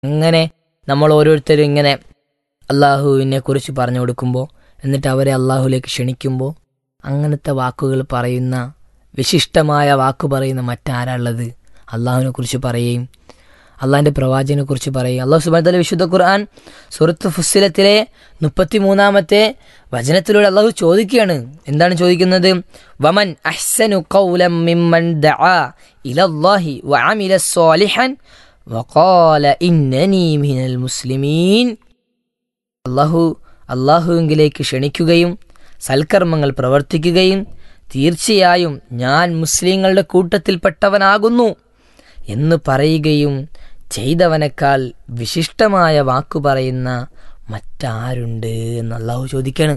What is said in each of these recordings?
അങ്ങനെ നമ്മൾ ഓരോരുത്തരും ഇങ്ങനെ അള്ളാഹുവിനെ കുറിച്ച് പറഞ്ഞു കൊടുക്കുമ്പോൾ എന്നിട്ട് അവരെ അള്ളാഹുലേക്ക് ക്ഷണിക്കുമ്പോൾ അങ്ങനത്തെ വാക്കുകൾ പറയുന്ന വിശിഷ്ടമായ വാക്ക് പറയുന്ന മറ്റാരാളുള്ളത് അള്ളാഹുവിനെ കുറിച്ച് പറയുകയും അള്ളാഹിൻ്റെ പ്രവാചകനെ കുറിച്ച് പറയുകയും അള്ളാഹു സുബാൻ തല വിശുദ്ധ ഖുർആൻ സുഹൃത്ത് ഫുസ്സിലത്തിലെ മുപ്പത്തി മൂന്നാമത്തെ വചനത്തിലൂടെ അള്ളാഹു ചോദിക്കുകയാണ് എന്താണ് ചോദിക്കുന്നത് വമൻ അഹ്സനു ഖൗലം മിമ്മൻ ദആ ഇലല്ലാഹി വഅമില സ്വാലിഹൻ വഖാല ഇന്നനി മിനൽ മുസ്ലിമീൻ അള്ളാഹു അള്ളാഹുവിലേക്ക് ക്ഷണിക്കുകയും സൽക്കർമ്മങ്ങൾ പ്രവർത്തിക്കുകയും തീർച്ചയായും ഞാൻ മുസ്ലിങ്ങളുടെ കൂട്ടത്തിൽപ്പെട്ടവനാകുന്നു എന്ന് പറയുകയും ചെയ്തവനേക്കാൾ വിശിഷ്ടമായ വാക്കു പറയുന്ന മറ്റാരുണ്ട് എന്ന് അള്ളാഹു ചോദിക്കാണ്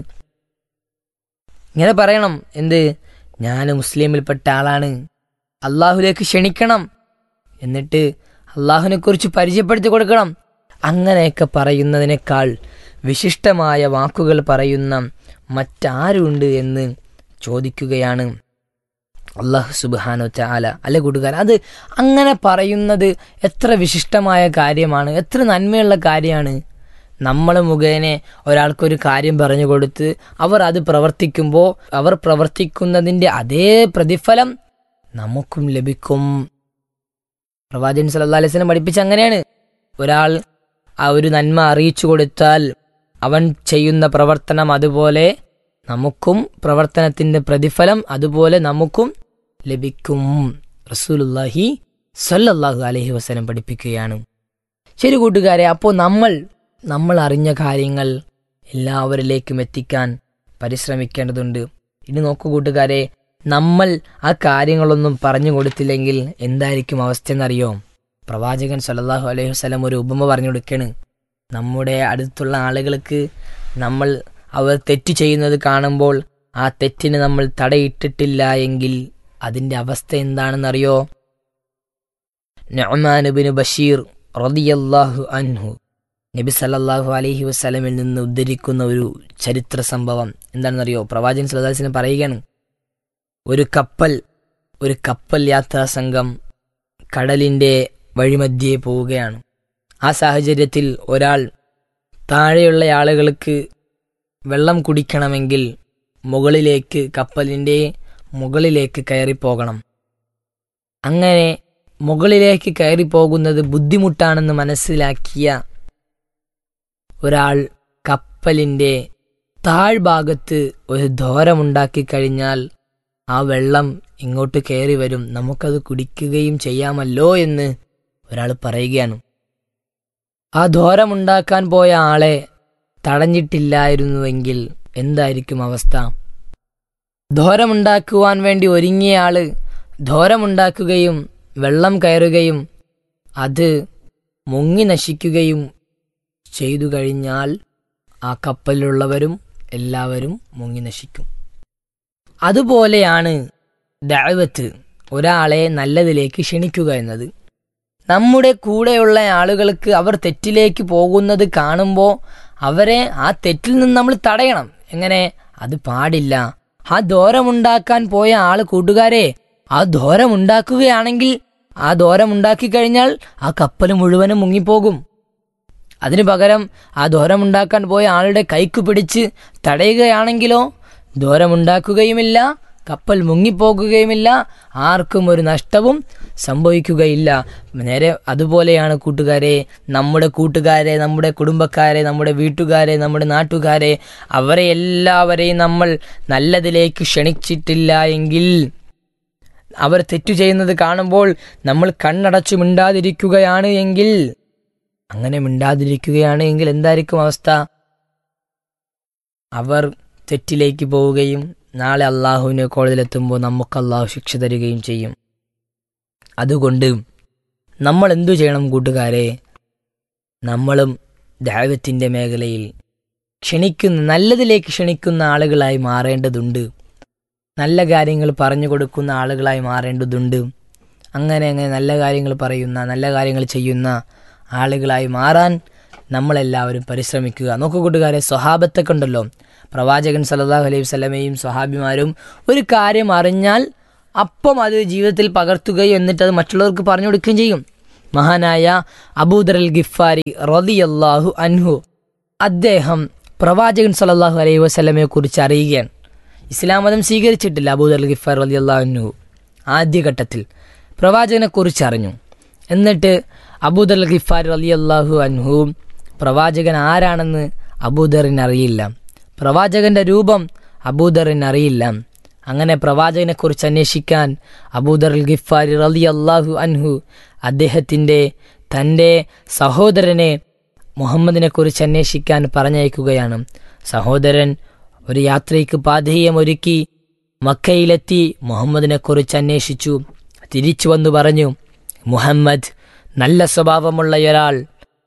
ഇങ്ങനെ പറയണം എന്ത് ഞാൻ മുസ്ലിമിൽപ്പെട്ട ആളാണ് അള്ളാഹുലേക്ക് ക്ഷണിക്കണം എന്നിട്ട് അള്ളാഹുവിനെ കുറിച്ച് പരിചയപ്പെടുത്തി കൊടുക്കണം അങ്ങനെയൊക്കെ പറയുന്നതിനേക്കാൾ വിശിഷ്ടമായ വാക്കുകൾ പറയുന്ന മറ്റാരുണ്ട് എന്ന് ചോദിക്കുകയാണ് അള്ളാഹു സുബാനോ ചാല അല്ലെ കൂട്ടുകാർ അത് അങ്ങനെ പറയുന്നത് എത്ര വിശിഷ്ടമായ കാര്യമാണ് എത്ര നന്മയുള്ള കാര്യമാണ് നമ്മൾ മുഖേന ഒരാൾക്കൊരു കാര്യം പറഞ്ഞു കൊടുത്ത് അവർ അത് പ്രവർത്തിക്കുമ്പോൾ അവർ പ്രവർത്തിക്കുന്നതിൻ്റെ അതേ പ്രതിഫലം നമുക്കും ലഭിക്കും പ്രവാചകൻ സല്ലാ അലൈഹി സ്വലം പഠിപ്പിച്ച അങ്ങനെയാണ് ഒരാൾ ആ ഒരു നന്മ അറിയിച്ചു കൊടുത്താൽ അവൻ ചെയ്യുന്ന പ്രവർത്തനം അതുപോലെ നമുക്കും പ്രവർത്തനത്തിന്റെ പ്രതിഫലം അതുപോലെ നമുക്കും ലഭിക്കും റസൂലുല്ലാഹി സല്ലല്ലാഹു അലൈഹി വസല്ലം പഠിപ്പിക്കുകയാണ് ശരി കൂട്ടുകാരെ അപ്പോൾ നമ്മൾ നമ്മൾ അറിഞ്ഞ കാര്യങ്ങൾ എല്ലാവരിലേക്കും എത്തിക്കാൻ പരിശ്രമിക്കേണ്ടതുണ്ട് ഇനി നോക്കൂ കൂട്ടുകാരെ നമ്മൾ ആ കാര്യങ്ങളൊന്നും പറഞ്ഞു കൊടുത്തില്ലെങ്കിൽ എന്തായിരിക്കും അവസ്ഥ എന്നറിയോ പ്രവാചകൻ സല്ലല്ലാഹു അലൈഹി വസല്ലം ഒരു ഉപമ പറഞ്ഞു കൊടുക്കുകയാണ് നമ്മുടെ അടുത്തുള്ള ആളുകൾക്ക് നമ്മൾ അവർ തെറ്റ് ചെയ്യുന്നത് കാണുമ്പോൾ ആ തെറ്റിന് നമ്മൾ തടയിട്ടിട്ടില്ല എങ്കിൽ അതിന്റെ അവസ്ഥ എന്താണെന്നറിയോ നഅ്മാനുബിന് ബഷീർ റളിയല്ലാഹു അൻഹു നബി സല്ലല്ലാഹു അലൈഹി വസല്ലമിൽ നിന്ന് ഉദ്ധരിക്കുന്ന ഒരു ചരിത്ര സംഭവം എന്താണെന്നറിയോ പ്രവാചകൻ സല്ലല്ലാഹു പറയുകയാണ് ഒരു കപ്പൽ ഒരു കപ്പൽ യാത്രാ സംഘം കടലിന്റെ വഴിമധ്യേ പോവുകയാണ് ആ സാഹചര്യത്തിൽ ഒരാൾ താഴെയുള്ള ആളുകൾക്ക് വെള്ളം കുടിക്കണമെങ്കിൽ മുകളിലേക്ക് കപ്പലിൻ്റെ മുകളിലേക്ക് കയറിപ്പോകണം അങ്ങനെ മുകളിലേക്ക് കയറിപ്പോകുന്നത് ബുദ്ധിമുട്ടാണെന്ന് മനസ്സിലാക്കിയ ഒരാൾ കപ്പലിൻ്റെ താഴ്ഭാഗത്ത് ഒരു ദ്വാരമുണ്ടാക്കി കഴിഞ്ഞാൽ ആ വെള്ളം ഇങ്ങോട്ട് കയറി വരും നമുക്കത് കുടിക്കുകയും ചെയ്യാമല്ലോ എന്ന് ഒരാൾ പറയുകയാണ് ആ ദ്വാരമുണ്ടാക്കാൻ പോയ ആളെ തടഞ്ഞിട്ടില്ലായിരുന്നുവെങ്കിൽ എന്തായിരിക്കും അവസ്ഥ ദ്വാരമുണ്ടാക്കുവാൻ വേണ്ടി ഒരുങ്ങിയ ആള് ദ്വാരമുണ്ടാക്കുകയും വെള്ളം കയറുകയും അത് മുങ്ങി നശിക്കുകയും ചെയ്തു കഴിഞ്ഞാൽ ആ കപ്പലിലുള്ളവരും എല്ലാവരും മുങ്ങി നശിക്കും അതുപോലെയാണ് ദഅവത്ത് ഒരാളെ നല്ലതിലേക്ക് ക്ഷണിക്കുക എന്നത് നമ്മുടെ കൂടെയുള്ള ആളുകൾക്ക് അവർ തെറ്റിലേക്ക് പോകുന്നത് കാണുമ്പോൾ അവരെ ആ തെറ്റിൽ നിന്ന് നമ്മൾ തടയണം എങ്ങനെ അത് പാടില്ല ആ ദോരമുണ്ടാക്കാൻ പോയ ആള് കൂട്ടുകാരെ ആ ദോരമുണ്ടാക്കുകയാണെങ്കിൽ ആ ദോരമുണ്ടാക്കി കഴിഞ്ഞാൽ ആ കപ്പൽ മുഴുവനും മുങ്ങിപ്പോകും അതിനു പകരം ആ ദോരമുണ്ടാക്കാൻ പോയ ആളുടെ കൈക്ക് പിടിച്ച് തടയുകയാണെങ്കിലോ ദോരമുണ്ടാക്കുകയുമില്ല കപ്പൽ മുങ്ങിപ്പോകുകയുമില്ല ആർക്കും ഒരു നഷ്ടവും സംഭവിക്കുകയില്ല നേരെ അതുപോലെയാണ് കൂട്ടുകാരെ നമ്മുടെ കൂട്ടുകാരെ നമ്മുടെ കുടുംബക്കാരെ നമ്മുടെ വീട്ടുകാരെ നമ്മുടെ നാട്ടുകാരെ അവരെ എല്ലാവരെയും നമ്മൾ നല്ലതിലേക്ക് ക്ഷണിച്ചിട്ടില്ല എങ്കിൽ അവർ തെറ്റു ചെയ്യുന്നത് കാണുമ്പോൾ നമ്മൾ കണ്ണടച്ചു മിണ്ടാതിരിക്കുകയാണ് എങ്കിൽ അങ്ങനെ മിണ്ടാതിരിക്കുകയാണ് എങ്കിൽ എന്തായിരിക്കും അവസ്ഥ അവർ തെറ്റിലേക്ക് പോവുകയും നാളെ അള്ളാഹുവിനെ കോടതിയിലെത്തുമ്പോൾ നമുക്ക് അള്ളാഹു ശിക്ഷ തരികയും ചെയ്യും അതുകൊണ്ട് നമ്മൾ എന്തു ചെയ്യണം കൂട്ടുകാരെ നമ്മളും ദൈവത്തിൻ്റെ മേഖലയിൽ ക്ഷണിക്കുന്ന നല്ലതിലേക്ക് ക്ഷണിക്കുന്ന ആളുകളായി മാറേണ്ടതുണ്ട് നല്ല കാര്യങ്ങൾ പറഞ്ഞു കൊടുക്കുന്ന ആളുകളായി മാറേണ്ടതുണ്ട് അങ്ങനെ അങ്ങനെ നല്ല കാര്യങ്ങൾ പറയുന്ന നല്ല കാര്യങ്ങൾ ചെയ്യുന്ന ആളുകളായി മാറാൻ നമ്മളെല്ലാവരും പരിശ്രമിക്കുക നോക്കൂ കൂട്ടുകാരെ സ്വഹാബത്തൊക്കെ ഉണ്ടല്ലോ പ്രവാചകൻ സല്ലല്ലാഹു അലൈഹി വസല്ലമയും സ്വഹാബിമാരും ഒരു കാര്യം അറിഞ്ഞാൽ അപ്പം അത് ജീവിതത്തിൽ പകർത്തുകയും എന്നിട്ട് അത് മറ്റുള്ളവർക്ക് പറഞ്ഞു കൊടുക്കുകയും ചെയ്യും മഹാനായ അബൂദർ അൽ ഗിഫാരി റളിയല്ലാഹു അൻഹു അദ്ദേഹം പ്രവാചകൻ സല്ലല്ലാഹു അലൈഹി വസല്ലമയെ കുറിച്ച് അറിയുകയാണ് ഇസ്ലാം മതം സ്വീകരിച്ചിട്ടില്ല അബൂദർ അൽ ഗിഫാർ റളിയല്ലാഹു അൻഹു ആദ്യഘട്ടത്തിൽ പ്രവാചകനെ കുറിച്ച് അറിഞ്ഞു എന്നിട്ട് അബൂദർ അൽ ഗിഫാർ റളിയല്ലാഹു അൻഹു പ്രവാചകൻ ആരാണെന്ന് അബൂദറിന് അറിയില്ല പ്രവാചകന്റെ രൂപം അബൂദറിന് അറിയില്ല അങ്ങനെ പ്രവാചകനെക്കുറിച്ച് അന്വേഷിക്കാൻ അബൂദർ അൽ ഗിഫാരി റലി അള്ളാഹു അൻഹു അദ്ദേഹത്തിൻ്റെ തൻ്റെ സഹോദരനെ മുഹമ്മദിനെക്കുറിച്ച് അന്വേഷിക്കാൻ പറഞ്ഞയക്കുകയാണ് സഹോദരൻ ഒരു യാത്രയ്ക്ക് പാധേയം ഒരുക്കി മക്കയിലെത്തി മുഹമ്മദിനെക്കുറിച്ച് അന്വേഷിച്ചു തിരിച്ചു വന്നു പറഞ്ഞു മുഹമ്മദ് നല്ല സ്വഭാവമുള്ള ഒരാൾ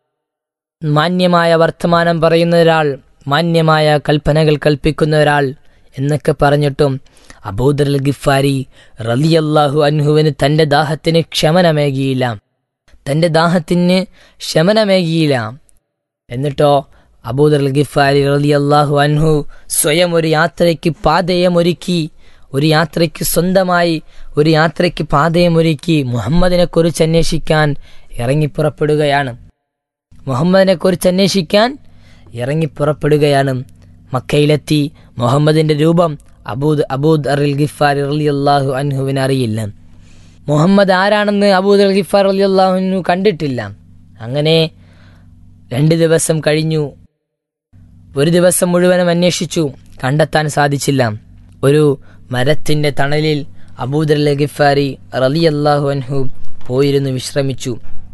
മാന്യമായ വർത്തമാനം പറയുന്ന ഒരാൾ മാന്യമായ കൽപ്പനകൾ കൽപ്പിക്കുന്ന ഒരാൾ എന്നൊക്കെ പറഞ്ഞിട്ടും അബൂദർ അൽ ഗിഫാരി റലിയല്ലാഹു അൻഹുവിന് തൻ്റെ ദാഹത്തിന് ക്ഷമനമേകിയില്ല തൻ്റെ ദാഹത്തിന് ശമനമേകിയില്ല എന്നിട്ടോ അബൂദർ അൽ ഗിഫാരി റലിയല്ലാഹു അൻഹു സ്വയം ഒരു യാത്രയ്ക്ക് പാതയമൊരുക്കി ഒരു യാത്രയ്ക്ക് സ്വന്തമായി ഒരു യാത്രയ്ക്ക് പാതയമൊരുക്കി മുഹമ്മദിനെക്കുറിച്ച് അന്വേഷിക്കാൻ ഇറങ്ങിപ്പുറപ്പെടുകയാണ് മുഹമ്മദിനെ കുറിച്ച് അന്വേഷിക്കാൻ ഇറങ്ങിപ്പുറപ്പെടുകയാണ് മക്കയിലെത്തി മുഹമ്മദിന്റെ രൂപം അബൂദ് അബൂദ് അറിൽ ഗിഫാർ അലി അള്ളാഹു അൻഹുവിന് അറിയില്ല മുഹമ്മദ് ആരാണെന്ന് അബൂദ് അൽ ഗിഫാർ അലി അള്ളാഹുനു കണ്ടിട്ടില്ല അങ്ങനെ രണ്ട് ദിവസം കഴിഞ്ഞു ഒരു ദിവസം മുഴുവനും അന്വേഷിച്ചു കണ്ടെത്താൻ സാധിച്ചില്ല ഒരു മരത്തിന്റെ തണലിൽ അബൂദർ അൽ ഗിഫാരി റലി അള്ളാഹു അൻഹു പോയിരുന്നു വിശ്രമിച്ചു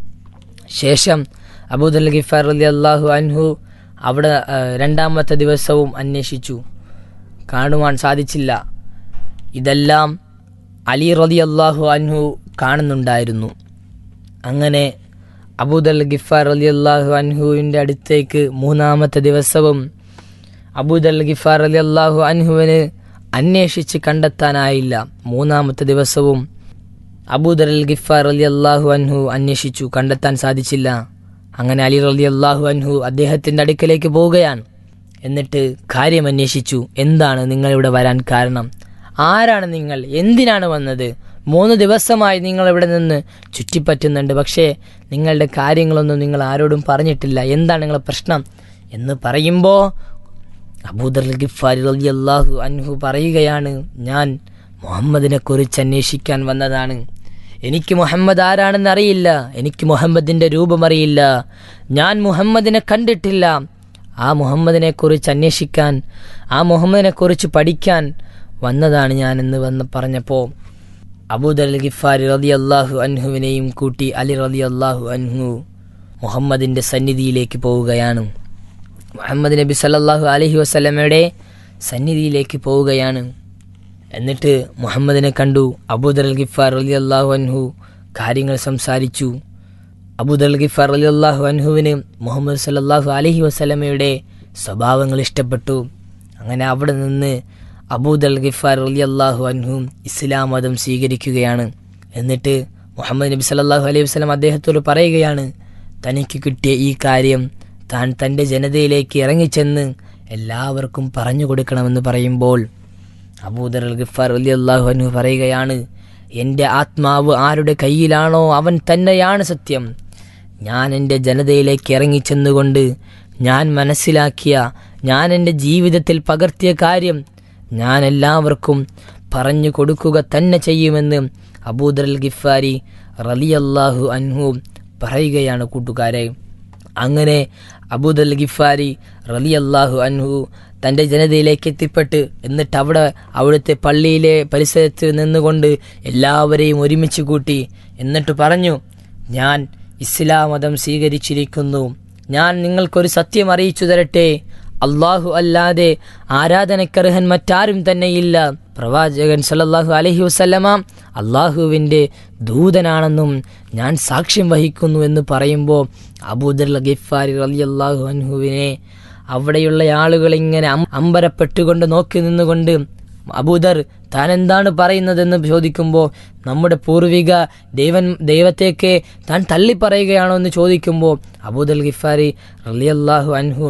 ശേഷം അബൂദൽ ഗിഫാർ അലി അള്ളാഹു അൻഹു അവിടെ ആ, രണ്ടാമത്തെ ദിവസവും അന്വേഷിച്ചു കാണുവാൻ സാധിച്ചില്ല ഇതെല്ലാം അലി റലി അള്ളാഹു അൻഹു കാണുന്നുണ്ടായിരുന്നു അങ്ങനെ അബൂദൽ ഗിഫാർ അലി അള്ളാഹു അൻഹുവിൻ്റെ അടുത്തേക്ക് മൂന്നാമത്തെ ദിവസവും അബൂദൽ ഗിഫാർ അലി അള്ളാഹു അൻഹുവിന് അന്വേഷിച്ച് കണ്ടെത്താനായില്ല മൂന്നാമത്തെ ദിവസവും അബൂദർ അൽ ഗിഫാർ അലി അള്ളാഹു അൻഹു അന്വേഷിച്ചു കണ്ടെത്താൻ സാധിച്ചില്ല അങ്ങനെ അലി അലി അള്ളാഹു അൻഹു അദ്ദേഹത്തിൻ്റെ അടുക്കലേക്ക് പോവുകയാണ് എന്നിട്ട് കാര്യം അന്വേഷിച്ചു എന്താണ് നിങ്ങൾ ഇവിടെ വരാൻ കാരണം ആരാണ് നിങ്ങൾ എന്തിനാണ് വന്നത് മൂന്ന് ദിവസമായി നിങ്ങൾ ഇവിടെ നിന്ന് ചുറ്റിപ്പറ്റുന്നുണ്ട് പക്ഷേ നിങ്ങളുടെ കാര്യങ്ങളൊന്നും നിങ്ങൾ ആരോടും പറഞ്ഞിട്ടില്ല എന്താണ് നിങ്ങളുടെ പ്രശ്നം എന്ന് പറയുമ്പോൾ അബൂദർ ഗിഫാരി റലി അള്ളാഹു അൻഹു പറയുകയാണ് ഞാൻ മുഹമ്മദിനെ കുറിച്ച് അന്വേഷിക്കാൻ വന്നതാണ് എനിക്ക് മുഹമ്മദ് ആരാണെന്ന് അറിയില്ല എനിക്ക് മുഹമ്മദിന്റെ രൂപം അറിയില്ല ഞാൻ മുഹമ്മദിനെ കണ്ടിട്ടില്ല ആ മുഹമ്മദിനെ കുറിച്ച് അന്വേഷിക്കാൻ ആ മുഹമ്മദിനെ കുറിച്ച് പഠിക്കാൻ വന്നതാണ് ഞാൻ എന്ന് വന്ന് പറഞ്ഞപ്പോൾ അബൂദർ അൽ ഗിഫാരി റലി അള്ളാഹു അൻഹുവിനെയും കൂട്ടി അലി റലി അള്ളാഹു അൻഹു മുഹമ്മദിന്റെ സന്നിധിയിലേക്ക് പോവുകയാണ് മുഹമ്മദ് നബി സല്ലല്ലാഹു അലൈഹി വസല്ലമയുടെ സന്നിധിയിലേക്ക് പോവുകയാണ് എന്നിട്ട് മുഹമ്മദിനെ കണ്ടു അബൂദർ അൽ ഗിഫാർ അലി അള്ളാഹു അൻഹു കാര്യങ്ങൾ സംസാരിച്ചു അബൂദർ അൽ ഗിഫാർ അലി അള്ളാഹു അൻഹുവിന് മുഹമ്മദ് സല്ലല്ലാഹു അലൈഹി വസല്ലമയുടെ സ്വഭാവങ്ങൾ ഇഷ്ടപ്പെട്ടു അങ്ങനെ അവിടെ നിന്ന് അബൂദർ അൽ ഗിഫാർ അലി അള്ളാഹു അൻഹു ഇസ്ലാം മതം സ്വീകരിക്കുകയാണ് എന്നിട്ട് മുഹമ്മദ് നബി സല്ലല്ലാഹു അലൈഹി വസല്ലം അദ്ദേഹത്തോട് പറയുകയാണ് തനിക്ക് കിട്ടിയ ഈ കാര്യം താൻ തൻ്റെ ജനതയിലേക്ക് ഇറങ്ങിച്ചെന്ന് എല്ലാവർക്കും പറഞ്ഞു കൊടുക്കണമെന്ന് പറയുമ്പോൾ അബൂദർ അൽ ഗിഫാർ അലി അള്ളാഹു അനു പറയുകയാണ് എൻ്റെ ആത്മാവ് ആരുടെ കയ്യിലാണോ അവൻ തന്നെയാണ് സത്യം ഞാൻ എൻ്റെ ജനതയിലേക്ക് ഇറങ്ങിച്ചെന്നുകൊണ്ട് ഞാൻ മനസ്സിലാക്കിയ ഞാൻ എൻ്റെ ജീവിതത്തിൽ പകർത്തിയ കാര്യം ഞാൻ എല്ലാവർക്കും പറഞ്ഞു കൊടുക്കുക തന്നെ ചെയ്യുമെന്ന് അബൂദർ അൽ ഗിഫാരി റലിയല്ലാഹു അൻഹു പറയുകയാണ് കൂട്ടുകാരെ അങ്ങനെ അബൂദൽ ഗിഫാരി റലി അള്ളാഹു അൻഹു തൻ്റെ ജനതയിലേക്ക് എത്തിപ്പെട്ട് എന്നിട്ട് അവിടെ അവിടുത്തെ പള്ളിയിലെ പരിസരത്ത് നിന്നുകൊണ്ട് എല്ലാവരെയും ഒരുമിച്ച് കൂട്ടി എന്നിട്ട് പറഞ്ഞു ഞാൻ ഇസ്ലാം മതം സ്വീകരിച്ചിരിക്കുന്നു ഞാൻ നിങ്ങൾക്കൊരു സത്യം അറിയിച്ചു തരട്ടെ അള്ളാഹു അല്ലാതെ ആരാധനക്കർഹൻ മറ്റാരും തന്നെയില്ല പ്രവാചകൻ സല്ലല്ലാഹു അലൈഹി വസല്ലമ അള്ളാഹുവിൻ്റെ ദൂതനാണെന്നും ഞാൻ സാക്ഷ്യം വഹിക്കുന്നു എന്ന് പറയുമ്പോൾ അബൂദർ ഗിഫാരി റലി അള്ളാഹു അൻഹുവിനെ അവിടെയുള്ള ആളുകൾ ഇങ്ങനെ അം- അമ്പരപ്പെട്ടുകൊണ്ട് നോക്കി നിന്നുകൊണ്ട് അബൂദർ താൻ എന്താണ് പറയുന്നതെന്ന് ചോദിക്കുമ്പോൾ നമ്മുടെ പൂർവിക ദൈവൻ ദൈവത്തേക്ക് താൻ തള്ളി പറയുകയാണോ എന്ന് ചോദിക്കുമ്പോൾ അബൂദൽ ഗിഫാരി റലിയല്ലാഹു അൻഹു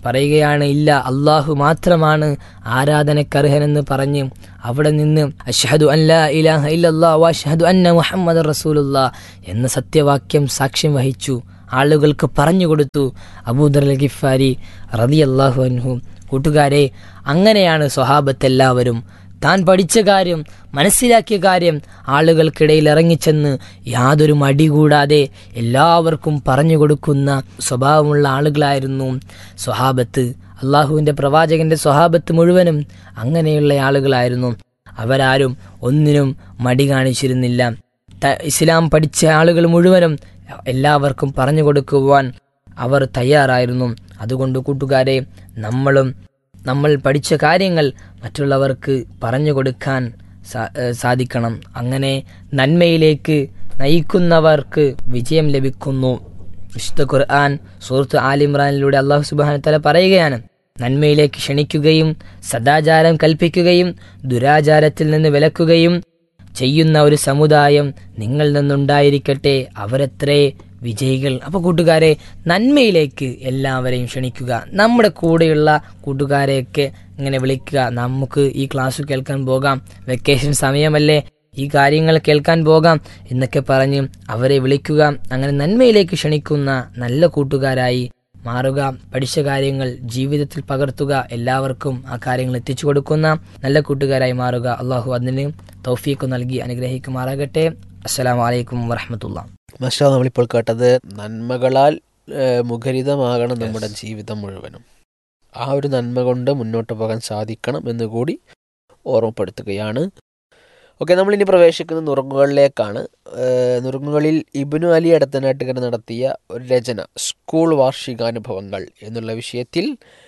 പറയുകയാണ് ഇല്ല അള്ളാഹു മാത്രമാണ് ആരാധനക്കർഹനെന്ന് പറഞ്ഞ് അവിടെ നിന്ന് അഷ്ഹദു അല്ലാ ഇലാഹ ഇല്ലല്ലാ വഷ്ഹദു അന്ന മുഹമ്മദ് റസൂലുള്ള എന്ന സത്യവാക്യം സാക്ഷ്യം വഹിച്ചു ആളുകൾക്ക് പറഞ്ഞു കൊടുത്തു അബൂദർ അൽ ഗിഫാരി റതി അള്ളാഹു അൻഹു കൂട്ടുകാരെ അങ്ങനെയാണ് സ്വഹാബത്ത് എല്ലാവരും താൻ പഠിച്ച കാര്യം മനസ്സിലാക്കിയ കാര്യം ആളുകൾക്കിടയിൽ ഇറങ്ങിച്ചെന്ന് യാതൊരു മടി കൂടാതെ എല്ലാവർക്കും പറഞ്ഞു കൊടുക്കുന്ന സ്വഭാവമുള്ള ആളുകളായിരുന്നു സ്വഹാബത്ത് അള്ളാഹുവിൻ്റെ പ്രവാചകന്റെ സ്വഹാബത്ത് മുഴുവനും അങ്ങനെയുള്ള ആളുകളായിരുന്നു അവരാരും ഒന്നിനും മടി കാണിച്ചിരുന്നില്ല ത- ഇസ്ലാം പഠിച്ച ആളുകൾ മുഴുവനും എല്ലാവർക്കും പറഞ്ഞു കൊടുക്കുവാൻ അവർ തയ്യാറായിരുന്നു അതുകൊണ്ട് കൂട്ടുകാരെ നമ്മളും നമ്മൾ പഠിച്ച കാര്യങ്ങൾ മറ്റുള്ളവർക്ക് പറഞ്ഞു കൊടുക്കാൻ സാ- ഏഹ് സാധിക്കണം അങ്ങനെ നന്മയിലേക്ക് നയിക്കുന്നവർക്ക് വിജയം ലഭിക്കുന്നു വിശുദ്ധ ഖുർആൻ സുഹൃത്ത് ആലിമ്രാനിലൂടെ അള്ളാഹു സുബാന തല പറയുകയാണ് നന്മയിലേക്ക് ക്ഷണിക്കുകയും സദാചാരം കൽപ്പിക്കുകയും ദുരാചാരത്തിൽ നിന്ന് വിലക്കുകയും ചെയ്യുന്ന ഒരു സമുദായം നിങ്ങളിൽ നിന്നുണ്ടായിരിക്കട്ടെ അവരത്രേ വിജയികൾ അപ്പോൾ കൂട്ടുകാരെ നന്മയിലേക്ക് എല്ലാവരെയും ക്ഷണിക്കുക നമ്മുടെ കൂടെയുള്ള കൂട്ടുകാരെയൊക്കെ ഇങ്ങനെ വിളിക്കുക നമുക്ക് ഈ ക്ലാസ് കേൾക്കാൻ പോകാം വെക്കേഷൻ സമയമല്ലേ ഈ കാര്യങ്ങൾ കേൾക്കാൻ പോകാം എന്നൊക്കെ പറഞ്ഞ് അവരെ വിളിക്കുക അങ്ങനെ നന്മയിലേക്ക് ക്ഷണിക്കുന്ന നല്ല കൂട്ടുകാരായി മാറുക പഠിച്ച കാര്യങ്ങൾ ജീവിതത്തിൽ പകർത്തുക എല്ലാവർക്കും ആ കാര്യങ്ങൾ എത്തിച്ചു കൊടുക്കുന്ന നല്ല കൂട്ടുകാരായി മാറുക അള്ളാഹു അതിന് തൗഫീഖ് നൽകി അനുഗ്രഹിക്കുമാറാകട്ടെ അസ്സലാമു അലൈക്കും വറഹമത്തുള്ള മഷാ നമ്മളിപ്പോൾ കേട്ടത് നന്മകളാൽ ഏഹ്, മുഖരിതമാകണം നമ്മുടെ ജീവിതം മുഴുവനും ആ ഒരു നന്മ കൊണ്ട് മുന്നോട്ട് പോകാൻ സാധിക്കണം എന്ന് കൂടി ഓർമ്മപ്പെടുത്തുകയാണ് ഓക്കെ നമ്മളിനി പ്രവേശിക്കുന്ന നുറുങ്ങുകളിലേക്കാണ് ഏഹ്, നുറുങ്ങുകളിൽ ഇബിനു അലി അടുത്തനാട്ടുകർ നടത്തിയ ഒരു രചന സ്കൂൾ വാർഷികാനുഭവങ്ങൾ എന്നുള്ള വിഷയത്തിൽ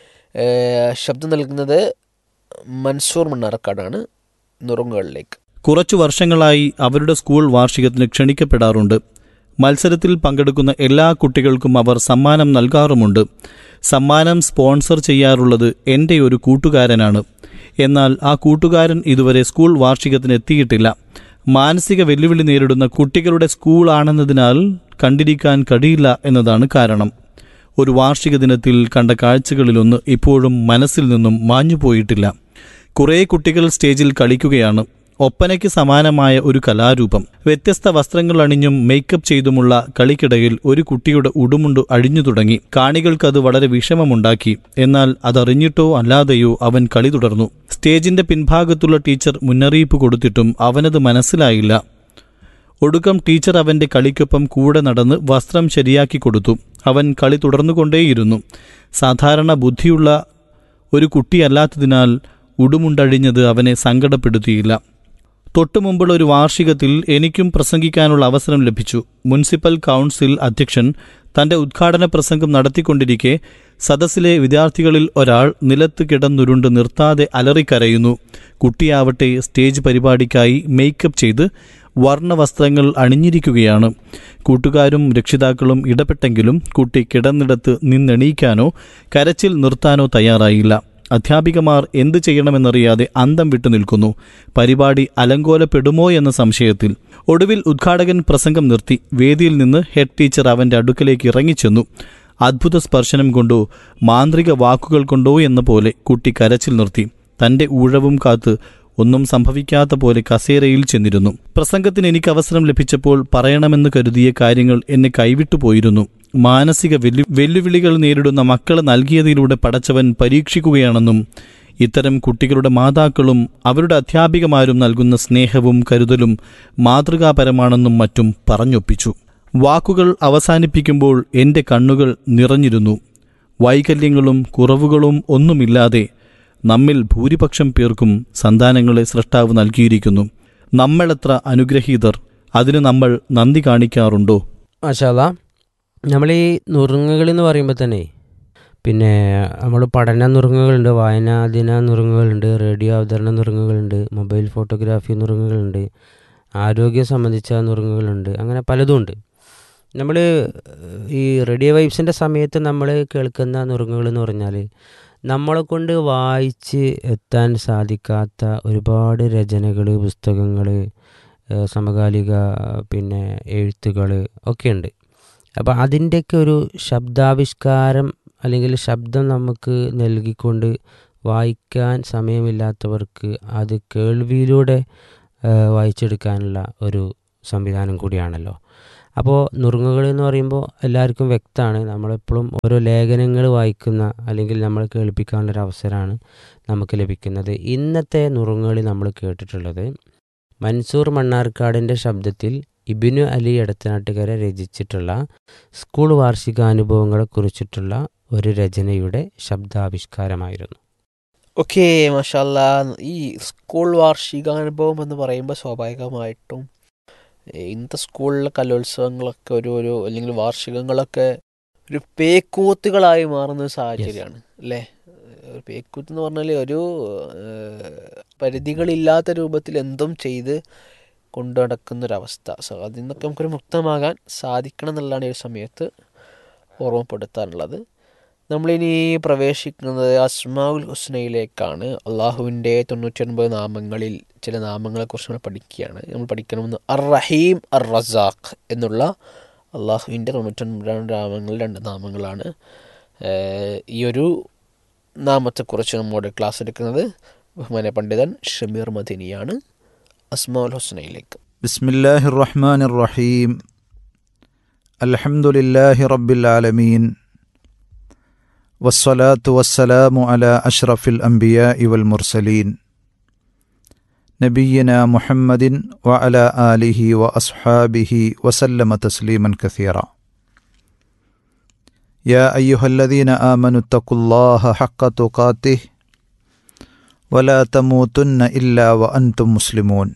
ഏഹ്, ശബ്ദം നൽകുന്നത് മൻസൂർ മണ്ണാർക്കാടാണ് നുറുങ്ങുകളിലേക്ക് കുറച്ചു വർഷങ്ങളായി അവരുടെ സ്കൂൾ വാർഷികത്തിന് ക്ഷണിക്കപ്പെടാറുണ്ട് മത്സരത്തിൽ പങ്കെടുക്കുന്ന എല്ലാ കുട്ടികൾക്കും അവർ സമ്മാനം നൽകാറുമുണ്ട് സമ്മാനം സ്പോൺസർ ചെയ്യാറുള്ളത് എൻ്റെ ഒരു കൂട്ടുകാരനാണ് എന്നാൽ ആ കൂട്ടുകാരൻ ഇതുവരെ സ്കൂൾ വാർഷികത്തിന് എത്തിയിട്ടില്ല മാനസിക വെല്ലുവിളി നേരിടുന്ന കുട്ടികളുടെ സ്കൂളാണെന്നതിനാൽ കണ്ടിരിക്കാൻ കഴിയില്ല എന്നതാണ് കാരണം ഒരു വാർഷിക ദിനത്തിൽ കണ്ട കാഴ്ചകളിലൊന്ന് ഇപ്പോഴും മനസ്സിൽ നിന്നും മാഞ്ഞുപോയിട്ടില്ല കുറേ കുട്ടികൾ സ്റ്റേജിൽ കളിക്കുകയാണ് ഒപ്പനയ്ക്ക് സമാനമായ ഒരു കലാരൂപം വ്യത്യസ്ത വസ്ത്രങ്ങൾ അണിഞ്ഞും മേക്കപ്പ് ചെയ്തുമുള്ള കളിക്കിടയിൽ ഒരു കുട്ടിയുടെ ഉടുമുണ്ട് അഴിഞ്ഞു തുടങ്ങി കാണികൾക്കത് വളരെ വിഷമമുണ്ടാക്കി എന്നാൽ അതറിഞ്ഞിട്ടോ അല്ലാതെയോ അവൻ കളി തുടർന്നു സ്റ്റേജിന്റെ പിൻഭാഗത്തുള്ള ടീച്ചർ മുന്നറിയിപ്പ് കൊടുത്തിട്ടും അവനത് മനസ്സിലായില്ല ഒടുക്കം ടീച്ചർ അവന്റെ കളിക്കൊപ്പം കൂടെ നടന്ന് വസ്ത്രം ശരിയാക്കി കൊടുത്തു അവൻ കളി തുടർന്നുകൊണ്ടേയിരുന്നു സാധാരണ ബുദ്ധിയുള്ള ഒരു കുട്ടിയല്ലാത്തതിനാൽ ഉടുമുണ്ടഴിഞ്ഞത് അവനെ സങ്കടപ്പെടുത്തിയില്ല തൊട്ടുമുമ്പുള്ള ഒരു വാർഷികത്തിൽ എനിക്കും പ്രസംഗിക്കാനുള്ള അവസരം ലഭിച്ചു മുനിസിപ്പൽ കൗൺസിൽ അധ്യക്ഷൻ തന്റെ ഉദ്ഘാടന പ്രസംഗം നടത്തിക്കൊണ്ടിരിക്കെ സദസ്സിലെ വിദ്യാർത്ഥികളിൽ ഒരാൾ നിലത്ത് കിടന്നുരുണ്ട് നിർത്താതെ അലറിക്കരയുന്നു കുട്ടിയാവട്ടെ സ്റ്റേജ് പരിപാടിക്കായി മേക്കപ്പ് ചെയ്ത് വർണ്ണവസ്ത്രങ്ങൾ അണിഞ്ഞിരിക്കുകയാണ് കൂട്ടുകാരും രക്ഷിതാക്കളും ഇടപെട്ടെങ്കിലും കുട്ടി കിടന്നിടത്ത് നിന്നെണീക്കാനോ കരച്ചിൽ നിർത്താനോ തയ്യാറായില്ല അധ്യാപികമാർ എന്തു ചെയ്യണമെന്നറിയാതെ അന്തം വിട്ടു നിൽക്കുന്നു പരിപാടി അലങ്കോലപ്പെടുമോ എന്ന സംശയത്തിൽ ഒടുവിൽ ഉദ്ഘാടകൻ പ്രസംഗം നിർത്തി വേദിയിൽ നിന്ന് ഹെഡ് ടീച്ചർ അവന്റെ അടുക്കലേക്ക് ഇറങ്ങിച്ചെന്നു അദ്ഭുത സ്പർശനം കൊണ്ടോ മാന്ത്രിക വാക്കുകൾ കൊണ്ടോ എന്ന പോലെ കുട്ടി കരച്ചിൽ നിർത്തി തന്റെ ഊഴവും കാത്ത് ഒന്നും സംഭവിക്കാത്ത പോലെ കസേരയിൽ ചെന്നിരുന്നു പ്രസംഗത്തിന് എനിക്ക് അവസരം ലഭിച്ചപ്പോൾ പറയണമെന്ന് കരുതിയ കാര്യങ്ങൾ എന്നെ കൈവിട്ടു പോയിരുന്നു മാനസിക വെല്ലു വെല്ലുവിളികൾ നേരിടുന്ന മക്കളെ നൽകിയതിലൂടെ പടച്ചവൻ പരീക്ഷിക്കുകയാണെന്നും ഇത്തരം കുട്ടികളുടെ മാതാക്കളും അവരുടെ അധ്യാപികമാരും നൽകുന്ന സ്നേഹവും കരുതലും മാതൃകാപരമാണെന്നും മറ്റും പറഞ്ഞൊപ്പിച്ചു വാക്കുകൾ അവസാനിപ്പിക്കുമ്പോൾ എൻ്റെ കണ്ണുകൾ നിറഞ്ഞിരുന്നു വൈകല്യങ്ങളും കുറവുകളും ഒന്നുമില്ലാതെ നമ്മിൽ ഭൂരിപക്ഷം പേർക്കും സന്താനങ്ങളെ സൃഷ്ടാവ് നൽകിയിരിക്കുന്നു നമ്മളെത്ര അനുഗ്രഹീതർ അതിന് നമ്മൾ നന്ദി കാണിക്കാറുണ്ടോ മാഷാല്ല നമ്മൾ ഈ നുറുങ്ങുകൾ എന്ന് പറയുമ്പോൾ തന്നെ പിന്നെ നമ്മൾ പഠന നുറുങ്ങുകളുണ്ട് വായനാദിന നുറുങ്ങുകളുണ്ട് റേഡിയോ അവതരണ നുറുങ്ങുകളുണ്ട് മൊബൈൽ ഫോട്ടോഗ്രാഫി നുറുങ്ങുകളുണ്ട് ആരോഗ്യം സംബന്ധിച്ച നുറുങ്ങുകളുണ്ട് അങ്ങനെ പലതും ഉണ്ട് നമ്മൾ ഈ റേഡിയോ വൈബ്സിൻ്റെ സമയത്ത് നമ്മൾ കേൾക്കുന്ന നുറുങ്ങുകൾ എന്ന് പറഞ്ഞാൽ നമ്മളെ കൊണ്ട് വായിച്ച് എത്താൻ സാധിക്കാത്ത ഒരുപാട് രചനകൾ പുസ്തകങ്ങൾ സമകാലിക പിന്നെ എഴുത്തുകൾ ഒക്കെ ഉണ്ട് അപ്പോൾ അതിൻ്റെയൊക്കെ ഒരു ശബ്ദാവിഷ്കാരം അല്ലെങ്കിൽ ശബ്ദം നമുക്ക് നൽകിക്കൊണ്ട് വായിക്കാൻ സമയമില്ലാത്തവർക്ക് അത് കേൾവിയിലൂടെ ആ, വായിച്ചെടുക്കാനുള്ള ഒരു സംവിധാനം കൂടിയാണല്ലോ അപ്പോൾ നുറുങ്ങുകൾ എന്ന് പറയുമ്പോൾ എല്ലാവർക്കും വ്യക്തമാണ് നമ്മളെപ്പോഴും ഓരോ ലേഖനങ്ങൾ വായിക്കുന്ന അല്ലെങ്കിൽ നമ്മൾ കേൾപ്പിക്കാനുള്ളൊരു അവസരമാണ് നമുക്ക് ലഭിക്കുന്നത് ഇന്നത്തെ നുറുങ്ങുകളിൽ നമ്മൾ കേട്ടിട്ടുള്ളത് മൻസൂർ മണ്ണാർക്കാടിൻ്റെ ശബ്ദത്തിൽ ഇബിനു അലി എടത്തനാട്ടുകര രചിച്ചിട്ടുള്ള സ്കൂൾ വാർഷികാനുഭവങ്ങളെക്കുറിച്ചിട്ടുള്ള ഒരു രചനയുടെ ശബ്ദാവിഷ്കാരമായിരുന്നു ഓക്കെ മഷാല്ല ഈ സ്കൂൾ വാർഷികാനുഭവം എന്ന് പറയുമ്പോൾ സ്വാഭാവികമായിട്ടും ഏഹ് ഇന്നത്തെ സ്കൂളിലെ കലോത്സവങ്ങളൊക്കെ ഒരു ഒരു അല്ലെങ്കിൽ വാർഷികങ്ങളൊക്കെ ഒരു പേക്കൂത്തുകളായി മാറുന്ന ഒരു സാഹചര്യമാണ് അല്ലേ ഒരു പേക്കൂത്ത് എന്ന് പറഞ്ഞാൽ ഒരു ഏഹ്, പരിധികളില്ലാത്ത രൂപത്തിൽ എന്തും ചെയ്ത് കൊണ്ടു നടക്കുന്നൊരവസ്ഥ സോ അതിൽ നിന്നൊക്കെ നമുക്കൊരു മുക്തമാകാൻ സാധിക്കണം എന്നുള്ളതാണ് ഈ ഒരു സമയത്ത് ഓർമ്മപ്പെടുത്താനുള്ളത് നമ്മളിനി പ്രവേശിക്കുന്നത് അസ്മാഉൽ ഹുസ്നയിലേക്കാണ് അള്ളാഹുവിൻ്റെ തൊണ്ണൂറ്റൊൻപത് നാമങ്ങളിൽ ചില നാമങ്ങളെക്കുറിച്ച് നമ്മൾ പഠിക്കുകയാണ് നമ്മൾ പഠിക്കണമെന്ന് അർ റഹീം അർ റസാഖ് എന്നുള്ള അള്ളാഹുവിൻ്റെ തൊണ്ണൂറ്റൊൻപത് നാമങ്ങളിൽ രണ്ട് നാമങ്ങളാണ് ഏഹ് ഈ ഒരു നാമത്തെക്കുറിച്ച് നമ്മോട് ക്ലാസ് എടുക്കുന്നത് ബഹുമാന പണ്ഡിതൻ ഷമീർ മദിനിയാണ് അസ്മാഉൽ ഹുസ്നയിലേക്ക് بسم الله الرحمن الرحيم الحمد لله رب العالمين والصلاة والسلام على أشرف الأنبياء والمرسلين نبينا محمد وعلى آله وأصحابه وسلم تسليما كثيرا يا أيها الذين آمنوا اتقوا الله حق تقاته ولا تموتن إلا وأنتم مسلمون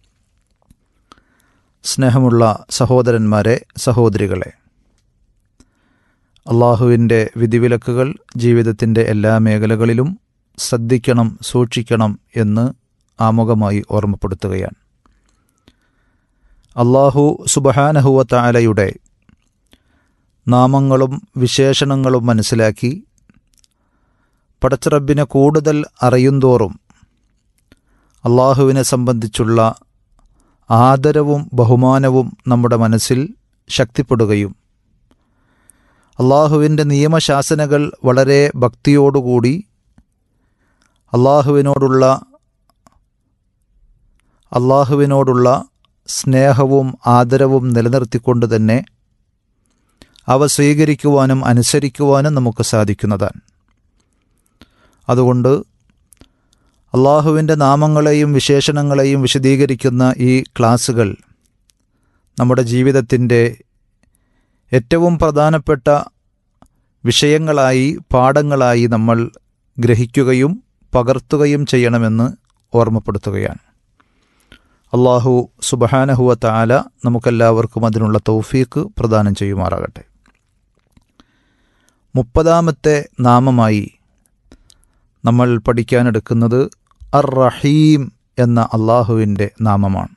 സ്നേഹമുള്ള സഹോദരന്മാരെ സഹോദരികളെ അള്ളാഹുവിൻ്റെ വിധിവിലക്കുകൾ ജീവിതത്തിൻ്റെ എല്ലാ മേഖലകളിലും ശ്രദ്ധിക്കണം സൂക്ഷിക്കണം എന്ന് ആമുഖമായി ഓർമ്മപ്പെടുത്തുകയാണ് അള്ളാഹു സുബഹാനഹുവ താലയുടെ നാമങ്ങളും വിശേഷണങ്ങളും മനസ്സിലാക്കി പടച്ചറബിനെ കൂടുതൽ അറിയുന്തോറും അള്ളാഹുവിനെ സംബന്ധിച്ചുള്ള ആദരവും ബഹുമാനവും നമ്മുടെ മനസ്സിൽ ശക്തിപ്പെടുകയും അള്ളാഹുവിൻ്റെ നിയമശാസനകൾ വളരെ ഭക്തിയോടുകൂടി അള്ളാഹുവിനോടുള്ള അള്ളാഹുവിനോടുള്ള സ്നേഹവും ആദരവും നിലനിർത്തിക്കൊണ്ട് തന്നെ അവ സ്വീകരിക്കുവാനും അനുസരിക്കുവാനും നമുക്ക് സാധിക്കുന്നതാണ് അതുകൊണ്ട് അള്ളാഹുവിൻ്റെ നാമങ്ങളെയും വിശേഷണങ്ങളെയും വിശദീകരിക്കുന്ന ഈ ക്ലാസുകൾ നമ്മുടെ ജീവിതത്തിൻ്റെ ഏറ്റവും പ്രധാനപ്പെട്ട വിഷയങ്ങളായി പാഠങ്ങളായി നമ്മൾ ഗ്രഹിക്കുകയും പകർത്തുകയും ചെയ്യണമെന്ന് ഓർമ്മപ്പെടുത്തുകയാണ് അള്ളാഹു സുബഹാനഹുവ താല നമുക്കെല്ലാവർക്കും അതിനുള്ള തൗഫീക്ക് പ്രദാനം ചെയ്യുമാറാകട്ടെ മുപ്പതാമത്തെ നാമമായി നമ്മൾ പഠിക്കാനെടുക്കുന്നത് അർ റഹീം എന്ന അള്ളാഹുവിൻ്റെ നാമമാണ്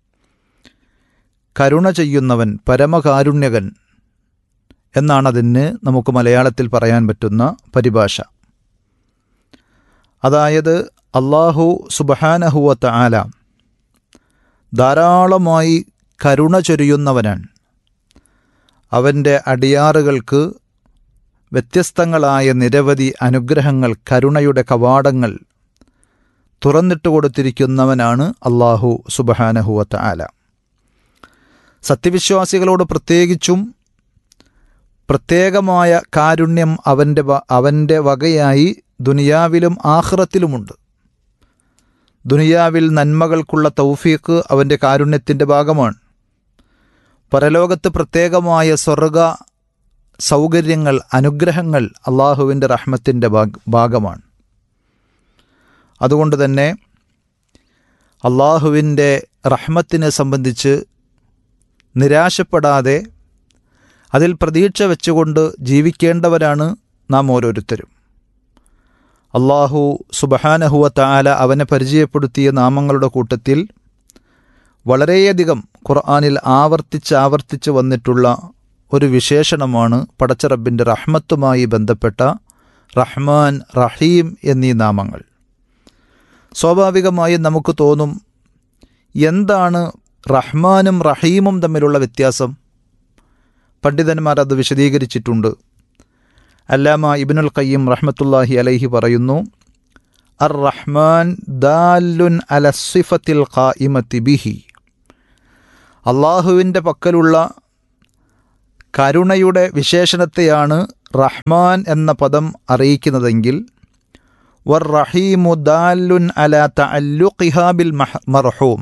കരുണ ചെയ്യുന്നവൻ പരമകാരുണ്യകൻ എന്നാണതിന് നമുക്ക് മലയാളത്തിൽ പറയാൻ പറ്റുന്ന പരിഭാഷ അതായത് അള്ളാഹു സുബഹാനഹുവത്ത ആല ധാരാളമായി കരുണ ചൊരിയുന്നവനാണ് അവൻ്റെ അടിയാറുകൾക്ക് വ്യത്യസ്തങ്ങളായ നിരവധി അനുഗ്രഹങ്ങൾ കരുണയുടെ കവാടങ്ങൾ തുറന്നിട്ട് കൊടുത്തിരിക്കുന്നവനാണ് അള്ളാഹു സുബഹാനഹുവത്ത ആല സത്യവിശ്വാസികളോട് പ്രത്യേകിച്ചും പ്രത്യേകമായ കാരുണ്യം അവൻ്റെ വ- അവൻ്റെ വകയായി ദുനിയാവിലും ആഹ്റത്തിലുമുണ്ട് ദുനിയാവിൽ നന്മകൾക്കുള്ള തൗഫീക്ക് അവൻ്റെ കാരുണ്യത്തിൻ്റെ ഭാഗമാണ് പരലോകത്ത് പ്രത്യേകമായ സ്വർഗ സൗകര്യങ്ങൾ അനുഗ്രഹങ്ങൾ അള്ളാഹുവിൻ്റെ റഹ്മത്തിൻ്റെ ഭാഗ- ഭാഗമാണ് അതുകൊണ്ട് തന്നെ അള്ളാഹുവിൻ്റെ റഹ്മത്തിനെ സംബന്ധിച്ച് നിരാശപ്പെടാതെ അതിൽ പ്രതീക്ഷ വെച്ചുകൊണ്ട് ജീവിക്കേണ്ടവരാണ് നാം ഓരോരുത്തരും അള്ളാഹു സുബഹാനഹുവ താല അവനെ പരിചയപ്പെടുത്തിയ നാമങ്ങളുടെ കൂട്ടത്തിൽ വളരെയധികം ഖുർആാനിൽ ആവർത്തിച്ച് ആവർത്തിച്ച് വന്നിട്ടുള്ള ഒരു വിശേഷണമാണ് പടച്ചറബിൻ്റെ റഹ്മത്തുമായി ബന്ധപ്പെട്ട റഹ്മാൻ റഹീം എന്നീ നാമങ്ങൾ സ്വാഭാവികമായും നമുക്ക് തോന്നും എന്താണ് റഹ്മാനും റഹീമും തമ്മിലുള്ള വ്യത്യാസം പണ്ഡിതന്മാർ അത് വിശദീകരിച്ചിട്ടുണ്ട് അല്ലാമ ഇബിനുൽ ഖയ്യം റഹ്മത്തുല്ലാഹി അലൈഹി പറയുന്നു അർ റഹ്മാൻ ദാലുൻ അലസിഫത്തിൽ ഖായിമത്തി ബിഹി അള്ളാഹുവിൻ്റെ പക്കലുള്ള കരുണയുടെ വിശേഷണത്തെയാണ് റഹ്മാൻ എന്ന പദം അറിയിക്കുന്നതെങ്കിൽ വർ റഹീമു ദാലുൻ അല തഅല്ലുഖിഹാബിൽ മഹ മർഹൂം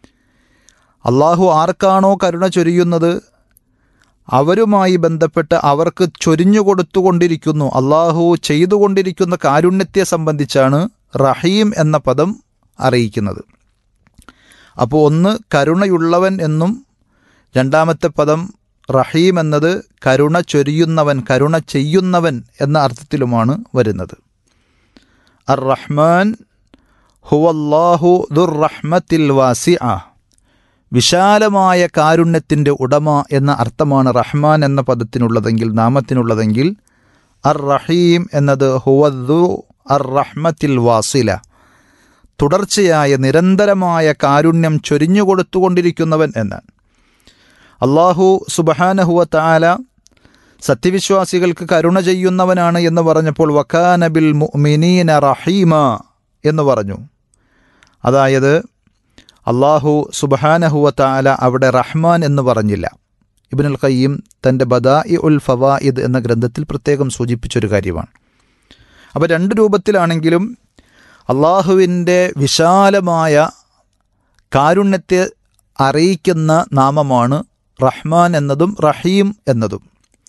അള്ളാഹു ആർക്കാണോ കരുണ ചൊരിയുന്നത് അവരുമായി ബന്ധപ്പെട്ട് അവർക്ക് ചൊരിഞ്ഞു കൊടുത്തുകൊണ്ടിരിക്കുന്നു അള്ളാഹു ചെയ്തുകൊണ്ടിരിക്കുന്ന കാരുണ്യത്തെ സംബന്ധിച്ചാണ് റഹീം എന്ന പദം അറിയിക്കുന്നത് അപ്പോൾ ഒന്ന് കരുണയുള്ളവൻ എന്നും രണ്ടാമത്തെ പദം റഹീം എന്നത് കരുണ ചൊരിയുന്നവൻ കരുണ ചെയ്യുന്നവൻ എന്ന അർത്ഥത്തിലുമാണ് വരുന്നത് അർ റഹ്മാൻ ഹുവല്ലാഹു ദുർ റഹ്മത്തിൽ വാസി വിശാലമായ കാരുണ്യത്തിൻ്റെ ഉടമ എന്ന അർത്ഥമാണ് റഹ്മാൻ എന്ന പദത്തിനുള്ളതെങ്കിൽ നാമത്തിനുള്ളതെങ്കിൽ അർ റഹീം എന്നത് ഹുവദ്ദു അർ റഹ്മത്തിൽ വാസില തുടർച്ചയായ നിരന്തരമായ കാരുണ്യം ചൊരിഞ്ഞു കൊടുത്തുകൊണ്ടിരിക്കുന്നവൻ എന്നാണ് അള്ളാഹു സുബഹാനഹുവ താല സത്യവിശ്വാസികൾക്ക് കരുണ ചെയ്യുന്നവനാണ് എന്ന് പറഞ്ഞപ്പോൾ വക്കാനബിൽ മുഅ്മിനീന റഹീമ എന്ന് പറഞ്ഞു അതായത് അള്ളാഹു സുബഹാനഹുവ താല അവിടെ റഹ്മാൻ എന്ന് പറഞ്ഞില്ല ഇബിനുൽ ഖയ്യം തൻ്റെ ബദാഇ ഉൽ ഫവായിദ് എന്ന ഗ്രന്ഥത്തിൽ പ്രത്യേകം സൂചിപ്പിച്ചൊരു കാര്യമാണ് അപ്പോൾ രണ്ട് രൂപത്തിലാണെങ്കിലും അള്ളാഹുവിൻ്റെ വിശാലമായ കാരുണ്യത്തെ അറിയിക്കുന്ന നാമമാണ് റഹ്മാൻ എന്നതും റഹീം എന്നതും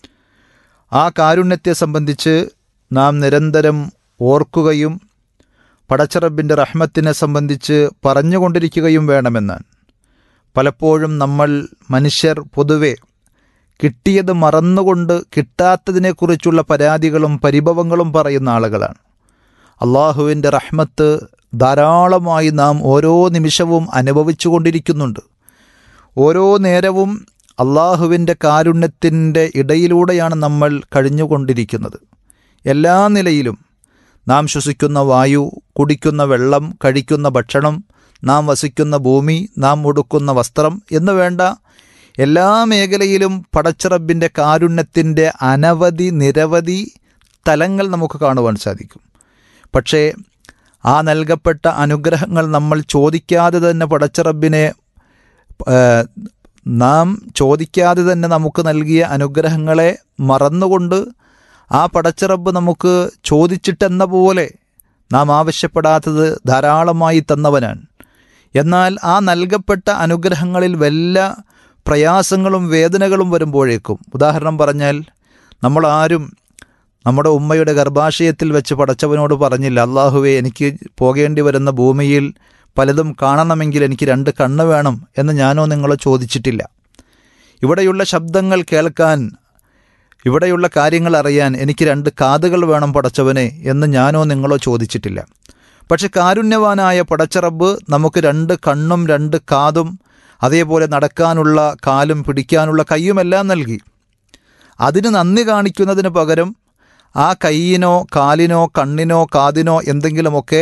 ആ കാരുണ്യത്തെ സംബന്ധിച്ച് നാം നിരന്തരം ഓർക്കുകയും പടച്ചറബിൻ്റെ റഹ്മത്തിനെ സംബന്ധിച്ച് പറഞ്ഞുകൊണ്ടിരിക്കുകയും വേണമെന്നാണ് പലപ്പോഴും നമ്മൾ മനുഷ്യർ പൊതുവെ കിട്ടിയത് മറന്നുകൊണ്ട് കിട്ടാത്തതിനെക്കുറിച്ചുള്ള പരാതികളും പരിഭവങ്ങളും പറയുന്ന ആളുകളാണ് അള്ളാഹുവിൻ്റെ റഹ്മത്ത് ധാരാളമായി നാം ഓരോ നിമിഷവും അനുഭവിച്ചു കൊണ്ടിരിക്കുന്നുണ്ട് ഓരോ നേരവും അള്ളാഹുവിൻ്റെ കാരുണ്യത്തിൻ്റെ ഇടയിലൂടെയാണ് നമ്മൾ കഴിഞ്ഞുകൊണ്ടിരിക്കുന്നത് എല്ലാ നിലയിലും നാം ശ്വസിക്കുന്ന വായു കുടിക്കുന്ന വെള്ളം കഴിക്കുന്ന ഭക്ഷണം നാം വസിക്കുന്ന ഭൂമി നാം ഉടുക്കുന്ന വസ്ത്രം എന്ന് വേണ്ട എല്ലാ മേഖലയിലും പടച്ചിറബിൻ്റെ കാരുണ്യത്തിൻ്റെ അനവധി നിരവധി തലങ്ങൾ നമുക്ക് കാണുവാൻ സാധിക്കും പക്ഷേ ആ നൽകപ്പെട്ട അനുഗ്രഹങ്ങൾ നമ്മൾ ചോദിക്കാതെ തന്നെ പടച്ചിറബിനെ നാം ചോദിക്കാതെ തന്നെ നമുക്ക് നൽകിയ അനുഗ്രഹങ്ങളെ മറന്നുകൊണ്ട് ആ പടച്ചിറബ് നമുക്ക് ചോദിച്ചിട്ടെന്ന പോലെ നാം ആവശ്യപ്പെടാത്തത് ധാരാളമായി തന്നവനാണ് എന്നാൽ ആ നൽകപ്പെട്ട അനുഗ്രഹങ്ങളിൽ വല്ല പ്രയാസങ്ങളും വേദനകളും വരുമ്പോഴേക്കും ഉദാഹരണം പറഞ്ഞാൽ നമ്മളാരും നമ്മുടെ ഉമ്മയുടെ ഗർഭാശയത്തിൽ വെച്ച് പടച്ചവനോട് പറഞ്ഞില്ല അള്ളാഹുവെ എനിക്ക് പോകേണ്ടി വരുന്ന ഭൂമിയിൽ പലതും കാണണമെങ്കിൽ എനിക്ക് രണ്ട് കണ്ണ് വേണം എന്ന് ഞാനോ നിങ്ങളോ ചോദിച്ചിട്ടില്ല ഇവിടെയുള്ള ശബ്ദങ്ങൾ കേൾക്കാൻ ഇവിടെയുള്ള കാര്യങ്ങൾ അറിയാൻ എനിക്ക് രണ്ട് കാതുകൾ വേണം പടച്ചവനെ എന്ന് ഞാനോ നിങ്ങളോ ചോദിച്ചിട്ടില്ല പക്ഷെ കാരുണ്യവാനായ പടച്ചറബ് നമുക്ക് രണ്ട് കണ്ണും രണ്ട് കാതും അതേപോലെ നടക്കാനുള്ള കാലും പിടിക്കാനുള്ള കൈയുമെല്ലാം നൽകി അതിന് നന്ദി കാണിക്കുന്നതിന് പകരം ആ കൈയിനോ കാലിനോ കണ്ണിനോ കാതിനോ എന്തെങ്കിലുമൊക്കെ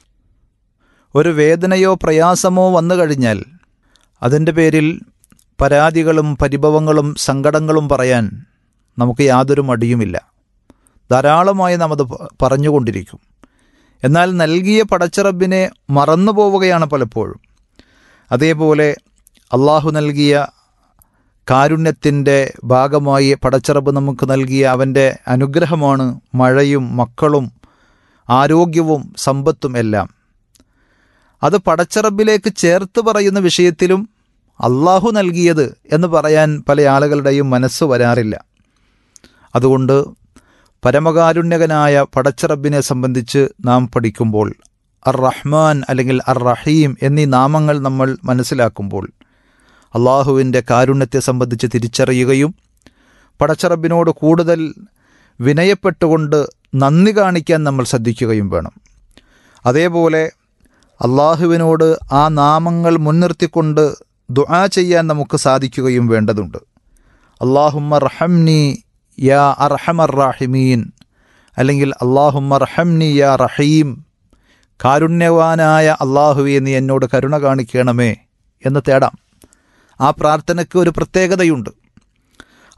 ഒരു വേദനയോ പ്രയാസമോ വന്നു കഴിഞ്ഞാൽ അതിൻ്റെ പേരിൽ പരാതികളും പരിഭവങ്ങളും സങ്കടങ്ങളും പറയാൻ നമുക്ക് യാതൊരു മടിയുമില്ല ധാരാളമായി നാം അത് പറഞ്ഞുകൊണ്ടിരിക്കും എന്നാൽ നൽകിയ പടച്ചിറബിനെ മറന്നു പോവുകയാണ് പലപ്പോഴും അതേപോലെ അള്ളാഹു നൽകിയ കാരുണ്യത്തിൻ്റെ ഭാഗമായി പടച്ചിറബ് നമുക്ക് നൽകിയ അവൻ്റെ അനുഗ്രഹമാണ് മഴയും മക്കളും ആരോഗ്യവും സമ്പത്തും എല്ലാം അത് പടച്ചിറബിലേക്ക് ചേർത്ത് പറയുന്ന വിഷയത്തിലും അള്ളാഹു നൽകിയത് എന്ന് പറയാൻ പല ആളുകളുടെയും മനസ്സ് വരാറില്ല അതുകൊണ്ട് പരമകാരുണ്യകനായ പടച്ചിറബിനെ സംബന്ധിച്ച് നാം പഠിക്കുമ്പോൾ അർ റഹ്മാൻ അല്ലെങ്കിൽ അർ റഹീം എന്നീ നാമങ്ങൾ നമ്മൾ മനസ്സിലാക്കുമ്പോൾ അള്ളാഹുവിൻ്റെ കാരുണ്യത്തെ സംബന്ധിച്ച് തിരിച്ചറിയുകയും പടച്ചിറബിനോട് കൂടുതൽ വിനയപ്പെട്ടുകൊണ്ട് നന്ദി കാണിക്കാൻ നമ്മൾ ശ്രദ്ധിക്കുകയും വേണം അതേപോലെ അള്ളാഹുവിനോട് ആ നാമങ്ങൾ മുൻനിർത്തിക്കൊണ്ട് ദുആ ചെയ്യാൻ നമുക്ക് സാധിക്കുകയും വേണ്ടതുണ്ട് അള്ളാഹുമ്മ റഹംനി യാ അർഹമർ റാഹിമീൻ അല്ലെങ്കിൽ അള്ളാഹുമ്മ റഹംനി യാ റഹീം കാരുണ്യവാനായ അള്ളാഹുവെ നീ എന്നോട് കരുണ കാണിക്കണമേ എന്ന് തേടാം ആ പ്രാർത്ഥനയ്ക്ക് ഒരു പ്രത്യേകതയുണ്ട്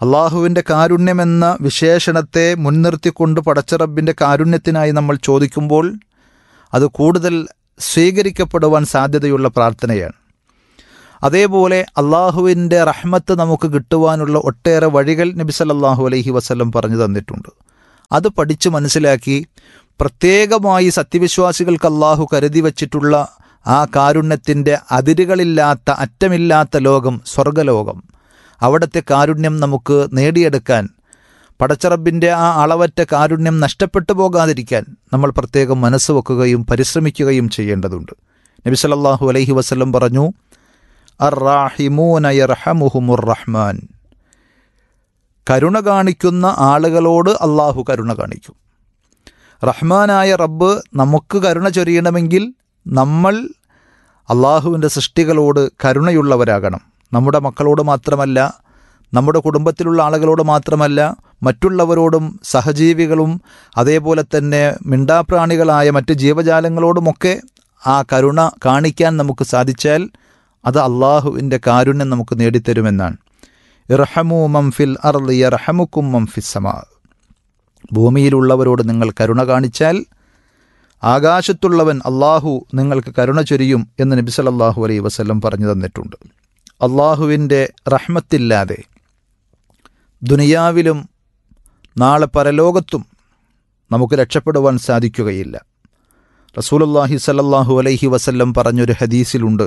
അള്ളാഹുവിൻ്റെ കാരുണ്യമെന്ന വിശേഷണത്തെ മുൻനിർത്തിക്കൊണ്ട് പടച്ചറബിൻ്റെ കാരുണ്യത്തിനായി നമ്മൾ ചോദിക്കുമ്പോൾ അത് കൂടുതൽ സ്വീകരിക്കപ്പെടുവാൻ സാധ്യതയുള്ള പ്രാർത്ഥനയാണ് അതേപോലെ അള്ളാഹുവിൻ്റെ റഹ്മത്ത് നമുക്ക് കിട്ടുവാനുള്ള ഒട്ടേറെ വഴികൾ നബി സല്ലല്ലാഹു അലൈഹി വസല്ലം പറഞ്ഞു തന്നിട്ടുണ്ട് അത് പഠിച്ചു മനസ്സിലാക്കി പ്രത്യേകമായി സത്യവിശ്വാസികൾക്ക് അള്ളാഹു കരുതി വച്ചിട്ടുള്ള ആ കാരുണ്യത്തിൻ്റെ അതിരുകളില്ലാത്ത അറ്റമില്ലാത്ത ലോകം സ്വർഗലോകം അവിടുത്തെ കാരുണ്യം നമുക്ക് നേടിയെടുക്കാൻ പടച്ചറബിൻ്റെ ആ അളവറ്റ കാരുണ്യം നഷ്ടപ്പെട്ടു പോകാതിരിക്കാൻ നമ്മൾ പ്രത്യേകം മനസ്സ് വെക്കുകയും പരിശ്രമിക്കുകയും ചെയ്യേണ്ടതുണ്ട് നബി സല്ലല്ലാഹു അലൈഹി വസല്ലം പറഞ്ഞു അറാഹിമൂന യർഹമുഹുമുർ റഹ്മാൻ കരുണ കാണിക്കുന്ന ആളുകളോട് അള്ളാഹു കരുണ കാണിക്കും റഹ്മാനായ റബ്ബ് നമുക്ക് കരുണ ചൊരിയണമെങ്കിൽ നമ്മൾ അള്ളാഹുവിൻ്റെ സൃഷ്ടികളോട് കരുണയുള്ളവരാകണം നമ്മുടെ മക്കളോട് മാത്രമല്ല നമ്മുടെ കുടുംബത്തിലുള്ള ആളുകളോട് മാത്രമല്ല മറ്റുള്ളവരോടും സഹജീവികളും അതേപോലെ തന്നെ മിണ്ടാപ്രാണികളായ മറ്റ് ജീവജാലങ്ങളോടുമൊക്കെ ആ കരുണ കാണിക്കാൻ നമുക്ക് സാധിച്ചാൽ അത് അള്ളാഹുവിൻ്റെ കാരുണ്യം നമുക്ക് നേടിത്തരുമെന്നാണ് ഇർഹമു മംഫിൽ അർലി യർഹമുക്കും മംഫിസമാ ഭൂമിയിലുള്ളവരോട് നിങ്ങൾ കരുണ കാണിച്ചാൽ ആകാശത്തുള്ളവൻ അള്ളാഹു നിങ്ങൾക്ക് കരുണ ചൊരിയും എന്ന് നബി സല്ലല്ലാഹു അലൈഹി വസല്ലം പറഞ്ഞു തന്നിട്ടുണ്ട് അള്ളാഹുവിൻ്റെ റഹ്മത്തില്ലാതെ ദുനിയാവിലും നാളെ പരലോകത്തും നമുക്ക് രക്ഷപ്പെടുവാൻ സാധിക്കുകയില്ല റസൂലുള്ളാഹി സല്ലല്ലാഹു അലൈഹി വസല്ലം പറഞ്ഞൊരു ഹദീസിലുണ്ട്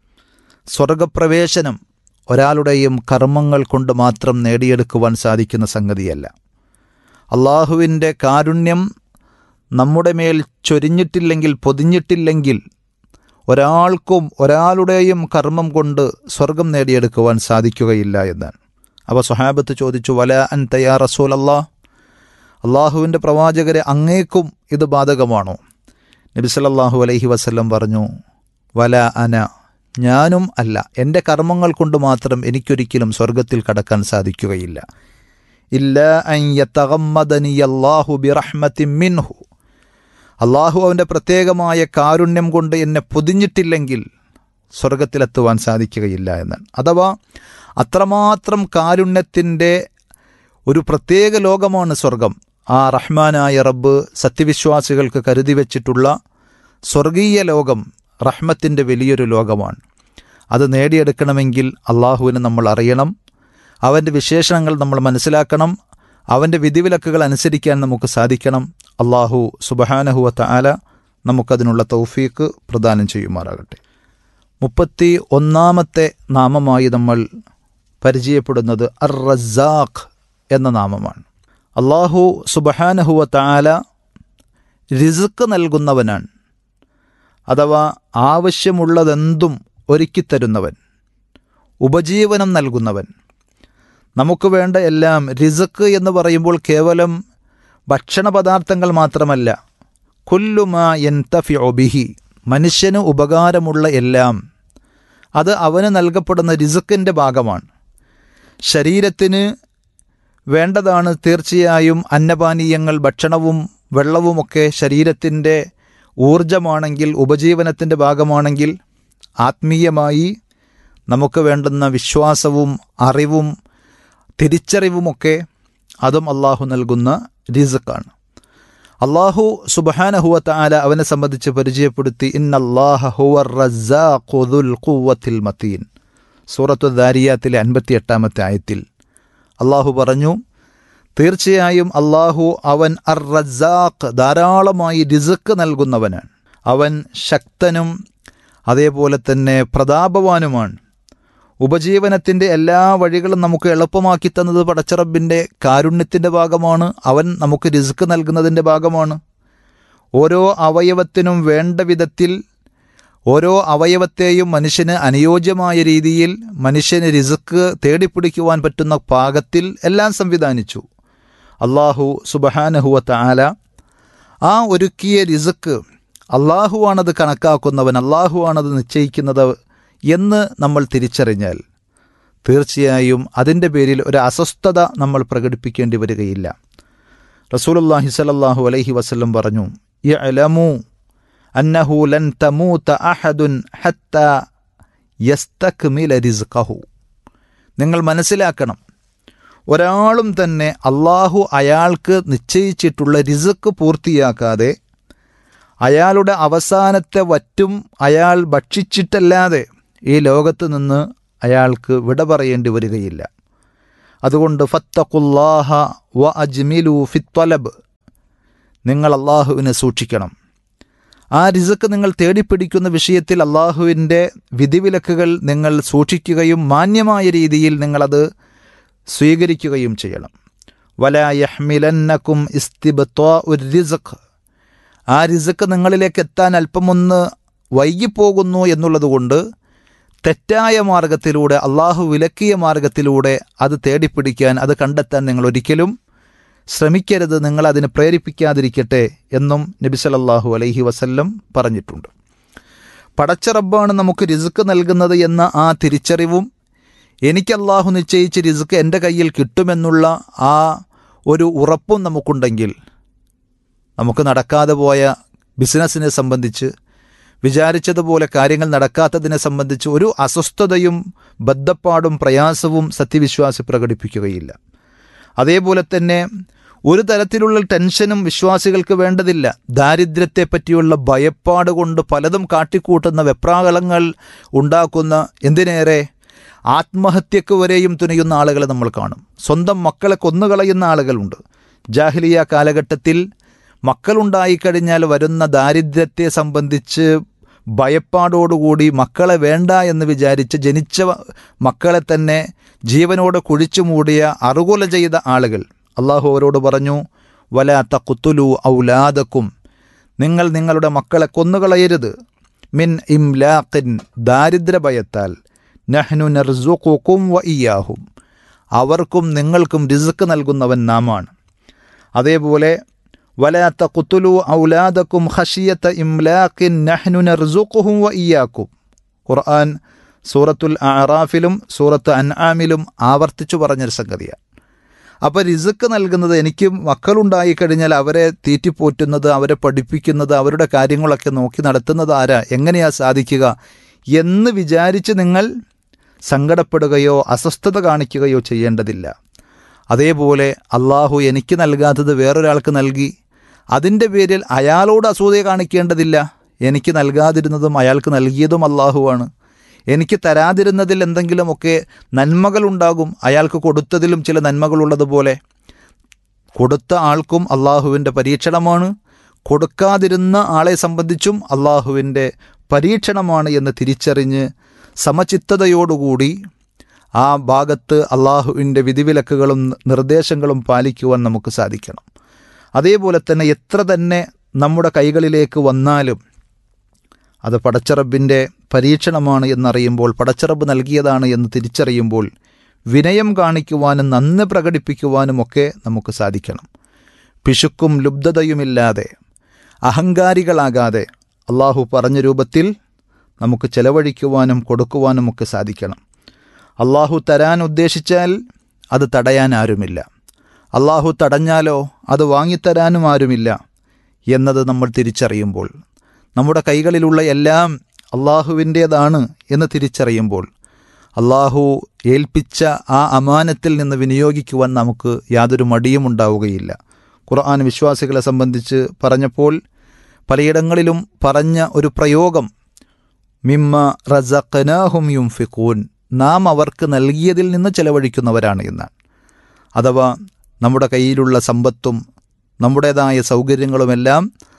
സ്വർഗപ്രവേശനം ഒരാളുടെയും കർമ്മങ്ങൾ കൊണ്ട് മാത്രം നേടിയെടുക്കുവാൻ സാധിക്കുന്ന സംഗതിയല്ല അള്ളാഹുവിൻ്റെ കാരുണ്യം നമ്മുടെ മേൽ ചൊരിഞ്ഞിട്ടില്ലെങ്കിൽ പൊതിഞ്ഞിട്ടില്ലെങ്കിൽ ഒരാൾക്കും ഒരാളുടെയും കർമ്മം കൊണ്ട് സ്വർഗം നേടിയെടുക്കുവാൻ സാധിക്കുകയില്ല എന്നാണ് അപ്പോൾ സ്വഹാബത്ത് ചോദിച്ചു വല അൻ തയ്യാ റസൂൽ അള്ളാഹ് അള്ളാഹുവിൻ്റെ പ്രവാചകരെ അങ്ങേക്കും ഇത് ബാധകമാണോ നബി സല്ലല്ലാഹു അലൈഹി വസല്ലം പറഞ്ഞു വല അന ഞാനും അല്ല എൻ്റെ കർമ്മങ്ങൾ കൊണ്ട് മാത്രം എനിക്കൊരിക്കലും സ്വർഗത്തിൽ കടക്കാൻ സാധിക്കുകയില്ല ഇല്ല അൻ യതഗമ്മദനി അല്ലാഹു ബിറഹ്മത്തിൻ മിൻഹു അള്ളാഹു അവൻ്റെ പ്രത്യേകമായ കാരുണ്യം കൊണ്ട് എന്നെ പൊതിഞ്ഞിട്ടില്ലെങ്കിൽ സ്വർഗത്തിലെത്തുവാൻ സാധിക്കുകയില്ല എന്നാണ് അഥവാ അത്രമാത്രം കാരുണ്യത്തിൻ്റെ ഒരു പ്രത്യേക ലോകമാണ് സ്വർഗം ആ റഹ്മാനായ റബ്ബ് സത്യവിശ്വാസികൾക്ക് കരുതി വച്ചിട്ടുള്ള സ്വർഗീയ ലോകം റഹ്മത്തിൻ്റെ വലിയൊരു ലോകമാണ് അത് നേടിയെടുക്കണമെങ്കിൽ അള്ളാഹുവിനെ നമ്മൾ അറിയണം അവൻ്റെ വിശേഷണങ്ങൾ നമ്മൾ മനസ്സിലാക്കണം അവൻ്റെ വിധിവിലക്കുകൾ അനുസരിക്കാൻ നമുക്ക് സാധിക്കണം അള്ളാഹു സുബഹാനഹുവത്ത ആല നമുക്കതിനുള്ള തൗഫീക്ക് പ്രദാനം ചെയ്യുമാറാകട്ടെ മുപ്പത്തി ഒന്നാമത്തെ നാമമായി നമ്മൾ പരിചയപ്പെടുന്നത് അർ റസാഖ് എന്ന നാമമാണ് അള്ളാഹു സുബഹാനഹുവത്ത ആല റിസുക്ക് നൽകുന്നവനാണ് അഥവാ ആവശ്യമുള്ളതെന്തും ഒരുക്കിത്തരുന്നവൻ ഉപജീവനം നൽകുന്നവൻ നമുക്ക് വേണ്ട എല്ലാം റിസക്ക് എന്ന് പറയുമ്പോൾ കേവലം ഭക്ഷണ പദാർത്ഥങ്ങൾ മാത്രമല്ല കുല്ലുമാ എൻതഫി ഒബിഹി മനുഷ്യന് ഉപകാരമുള്ള എല്ലാം അത് അവന് നൽകപ്പെടുന്ന റിസക്കിൻ്റെ ഭാഗമാണ് ശരീരത്തിന് വേണ്ടതാണ് തീർച്ചയായും അന്നപാനീയങ്ങൾ ഭക്ഷണവും വെള്ളവുമൊക്കെ ശരീരത്തിൻ്റെ ഊർജമാണെങ്കിൽ ഉപജീവനത്തിൻ്റെ ഭാഗമാണെങ്കിൽ ആത്മീയമായി നമുക്ക് വേണ്ടുന്ന വിശ്വാസവും അറിവും തിരിച്ചറിവുമൊക്കെ അതും അള്ളാഹു നൽകുന്ന റിസക്കാണ് അള്ളാഹു സുബഹാനഹുവത്ത ആല അവനെ സംബന്ധിച്ച് പരിചയപ്പെടുത്തി ഇന്നല്ലാഹുവൽ മത്തീൻ സൂറത്തു ദാരിയാത്തിലെ അൻപത്തി എട്ടാമത്തെ ആയത്തിൽ അള്ളാഹു പറഞ്ഞു തീർച്ചയായും അള്ളാഹു അവൻ അർ റസാഖ് ധാരാളമായി റിസക്ക് നൽകുന്നവനാണ് അവൻ ശക്തനും അതേപോലെ തന്നെ പ്രതാപവാനുമാണ് ഉപജീവനത്തിൻ്റെ എല്ലാ വഴികളും നമുക്ക് എളുപ്പമാക്കി തന്നത് പടച്ചറബിൻ്റെ കാരുണ്യത്തിൻ്റെ ഭാഗമാണ് അവൻ നമുക്ക് റിസ്ക് നൽകുന്നതിൻ്റെ ഭാഗമാണ് ഓരോ അവയവത്തിനും വേണ്ട വിധത്തിൽ ഓരോ അവയവത്തെയും മനുഷ്യന് അനുയോജ്യമായ രീതിയിൽ മനുഷ്യന് റിസ്ക് തേടിപ്പിടിക്കുവാൻ പറ്റുന്ന പാകത്തിൽ എല്ലാം സംവിധാനിച്ചു അള്ളാഹു സുബഹാനഹുവത്ത ആല ആ ഒരുക്കിയ റിസ്ക് അള്ളാഹുവാണത് കണക്കാക്കുന്നവൻ അള്ളാഹുവാണത് നിശ്ചയിക്കുന്നത് എന്ന് നമ്മൾ തിരിച്ചറിഞ്ഞാൽ തീർച്ചയായും അതിൻ്റെ പേരിൽ ഒരു അസ്വസ്ഥത നമ്മൾ പ്രകടിപ്പിക്കേണ്ടി വരികയില്ല റസൂലുല്ലാഹി സലല്ലാഹു അലൈഹി വസല്ലം പറഞ്ഞു യഅലമു അന്നഹു ലൻ തമൂത അഹദുൻ ഹത്ത യസ്തക്മില റിസ്ഖഹു നിങ്ങൾ മനസ്സിലാക്കണം ഒരാളും തന്നെ അള്ളാഹു അയാൾക്ക് നിശ്ചയിച്ചിട്ടുള്ള രിസക്ക് പൂർത്തിയാക്കാതെ അയാളുടെ അവസാനത്തെ വറ്റും അയാൾ ഭക്ഷിച്ചിട്ടല്ലാതെ ഈ ലോകത്ത് നിന്ന് അയാൾക്ക് വിട പറയേണ്ടി വരികയില്ല അതുകൊണ്ട് ഫത്തഖുല്ലാഹ വ അജ്മിലു ഫിത്വലബ് നിങ്ങൾ അള്ളാഹുവിനെ സൂക്ഷിക്കണം ആ റിസക്ക് നിങ്ങൾ തേടിപ്പിടിക്കുന്ന വിഷയത്തിൽ അള്ളാഹുവിൻ്റെ വിധിവിലക്കുകൾ നിങ്ങൾ സൂക്ഷിക്കുകയും മാന്യമായ രീതിയിൽ നിങ്ങളത് സ്വീകരിക്കുകയും ചെയ്യണം വല യഹ്മിലന്നക്കും ഇസ്തിബത്വ ഒരു റിസഖ് ആ റിസക്ക് നിങ്ങളിലേക്ക് എത്താൻ അല്പമൊന്ന് വൈകിപ്പോകുന്നു എന്നുള്ളതുകൊണ്ട് തെറ്റായ മാർഗത്തിലൂടെ അള്ളാഹു വിലക്കിയ മാർഗത്തിലൂടെ അത് തേടിപ്പിടിക്കാൻ അത് കണ്ടെത്താൻ നിങ്ങൾ ഒരിക്കലും ശ്രമിക്കരുത് നിങ്ങൾ അതിനെ പ്രേരിപ്പിക്കാതിരിക്കട്ടെ എന്നും നബി സല്ലല്ലാഹു അലൈഹി വസല്ലം പറഞ്ഞിട്ടുണ്ട് പടച്ച റബ്ബാണ് നമുക്ക് റിസുക്ക് നൽകുന്നത് എന്ന ആ തിരിച്ചറിവും എനിക്ക് അള്ളാഹു നിശ്ചയിച്ച് റിസുക്ക് എൻ്റെ കയ്യിൽ കിട്ടുമെന്നുള്ള ആ ഒരു ഉറപ്പും നമുക്കുണ്ടെങ്കിൽ നമുക്ക് നടക്കാതെ പോയ ബിസിനസ്സിനെ സംബന്ധിച്ച് വിചാരിച്ചതുപോലെ കാര്യങ്ങൾ നടക്കാത്തതിനെ സംബന്ധിച്ച് ഒരു അസ്വസ്ഥതയും ബദ്ധപ്പാടും പ്രയാസവും സത്യവിശ്വാസി പ്രകടിപ്പിക്കുകയില്ല അതേപോലെ തന്നെ ഒരു തരത്തിലുള്ള ടെൻഷനും വിശ്വാസികൾക്ക് വേണ്ടതില്ല ദാരിദ്ര്യത്തെ പറ്റിയുള്ള ഭയപ്പാട് കൊണ്ട് പലതും കാട്ടിക്കൂട്ടുന്ന വെപ്രാകളങ്ങൾ ഉണ്ടാക്കുന്ന എന്തിനേറെ ആത്മഹത്യക്ക് വരെയും തുനിയുന്ന ആളുകളെ നമ്മൾ കാണും സ്വന്തം മക്കളെ കൊന്നുകളയുന്ന ആളുകളുണ്ട് ജാഹിലിയ കാലഘട്ടത്തിൽ മക്കളുണ്ടായിക്കഴിഞ്ഞാൽ വരുന്ന ദാരിദ്ര്യത്തെ സംബന്ധിച്ച് ഭയപ്പാടോടുകൂടി മക്കളെ വേണ്ട എന്ന് വിചാരിച്ച് ജനിച്ച മക്കളെ തന്നെ ജീവനോട് കുഴിച്ചു മൂടിയ അറുകൊല ചെയ്ത ആളുകൾ അള്ളാഹു അവരോട് പറഞ്ഞു വല തക്കുത്തുലു ഔലാദക്കും നിങ്ങൾ നിങ്ങളുടെ മക്കളെ കൊന്നുകളയരുത് മിൻ ഇംലാഖിൻ ദാരിദ്ര്യഭയത്താൽ നഹ്നു നർസുഖുക്കും വ ഇയാഹും അവർക്കും നിങ്ങൾക്കും റിസ്ക് നൽകുന്നവൻ നാമാണ് അതേപോലെ വല തക്കുത്തുലു ഔലാദക്കും ഹഷിയത്ത ഇംലാഖിൻ നഹ്നു നർസുഖുഹും വ ഇയാക്കും ഖുർആൻ സൂറത്തുൽ ആറാഫിലും സൂറത്ത് അൻആമിലും ആവർത്തിച്ചു പറഞ്ഞൊരു സംഗതിയാണ് അപ്പോൾ റിസുക്ക് നൽകുന്നത് എനിക്ക് മക്കളുണ്ടായി കഴിഞ്ഞാൽ അവരെ തീറ്റിപ്പോറ്റുന്നത് അവരെ പഠിപ്പിക്കുന്നത് അവരുടെ കാര്യങ്ങളൊക്കെ നോക്കി നടത്തുന്നത് ആരാ എങ്ങനെയാ സാധിക്കുക എന്ന് വിചാരിച്ച് നിങ്ങൾ സങ്കടപ്പെടുകയോ അസ്വസ്ഥത കാണിക്കുകയോ ചെയ്യേണ്ടതില്ല അതേപോലെ അള്ളാഹു എനിക്ക് നൽകാത്തത് വേറൊരാൾക്ക് നൽകി അതിൻ്റെ പേരിൽ അയാളോട് അസൂയ കാണിക്കേണ്ടതില്ല എനിക്ക് നൽകാതിരുന്നതും അയാൾക്ക് നൽകിയതും അള്ളാഹുവാണ് എനിക്ക് തരാതിരുന്നതിൽ എന്തെങ്കിലുമൊക്കെ നന്മകളുണ്ടാകും അയാൾക്ക് കൊടുത്തതിലും ചില നന്മകളുള്ളതുപോലെ കൊടുത്ത ആൾക്കും അള്ളാഹുവിൻ്റെ പരീക്ഷണമാണ് കൊടുക്കാതിരുന്ന ആളെ സംബന്ധിച്ചും അള്ളാഹുവിൻ്റെ പരീക്ഷണമാണ് എന്ന് തിരിച്ചറിഞ്ഞ് സമചിത്തതയോടുകൂടി ആ ഭാഗത്ത് അള്ളാഹുവിൻ്റെ വിധിവിലക്കുകളും നിർദ്ദേശങ്ങളും പാലിക്കുവാൻ നമുക്ക് സാധിക്കണം അതേപോലെ തന്നെ എത്ര തന്നെ നമ്മുടെ കൈകളിലേക്ക് വന്നാലും അത് പടച്ചറബിൻ്റെ പരീക്ഷണമാണ് എന്നറിയുമ്പോൾ പടച്ചറബ് നൽകിയതാണ് എന്ന് തിരിച്ചറിയുമ്പോൾ വിനയം കാണിക്കുവാനും നന്ദി പ്രകടിപ്പിക്കുവാനുമൊക്കെ നമുക്ക് സാധിക്കണം പിശുക്കും ലുബ്ധതയുമില്ലാതെ അഹങ്കാരികളാകാതെ അള്ളാഹു പറഞ്ഞ രൂപത്തിൽ നമുക്ക് ചെലവഴിക്കുവാനും കൊടുക്കുവാനുമൊക്കെ സാധിക്കണം അള്ളാഹു തരാൻ ഉദ്ദേശിച്ചാൽ അത് തടയാൻ ആരുമില്ല അള്ളാഹു തടഞ്ഞാലോ അത് വാങ്ങിത്തരാനും ആരുമില്ല എന്നത് നമ്മൾ തിരിച്ചറിയുമ്പോൾ നമ്മുടെ കൈകളിലുള്ള എല്ലാം അള്ളാഹുവിൻ്റേതാണ് എന്ന് തിരിച്ചറിയുമ്പോൾ അള്ളാഹു ഏൽപ്പിച്ച ആ അമാനത്തിൽ നിന്ന് വിനിയോഗിക്കുവാൻ നമുക്ക് യാതൊരു മടിയും ഉണ്ടാവുകയില്ല ഖുർആൻ വിശ്വാസികളെ സംബന്ധിച്ച് പറഞ്ഞപ്പോൾ പലയിടങ്ങളിലും പറഞ്ഞ ഒരു പ്രയോഗം മിമ്മ റസഖനാഹും യുംഫിഖൂൻ നാം അവർക്ക് നൽകിയതിൽ നിന്ന് ചെലവഴിക്കുന്നവരാണ് എന്നാണ് അഥവാ നമ്മുടെ കയ്യിലുള്ള സമ്പത്തും നമ്മുടേതായ സൗകര്യങ്ങളുമെല്ലാം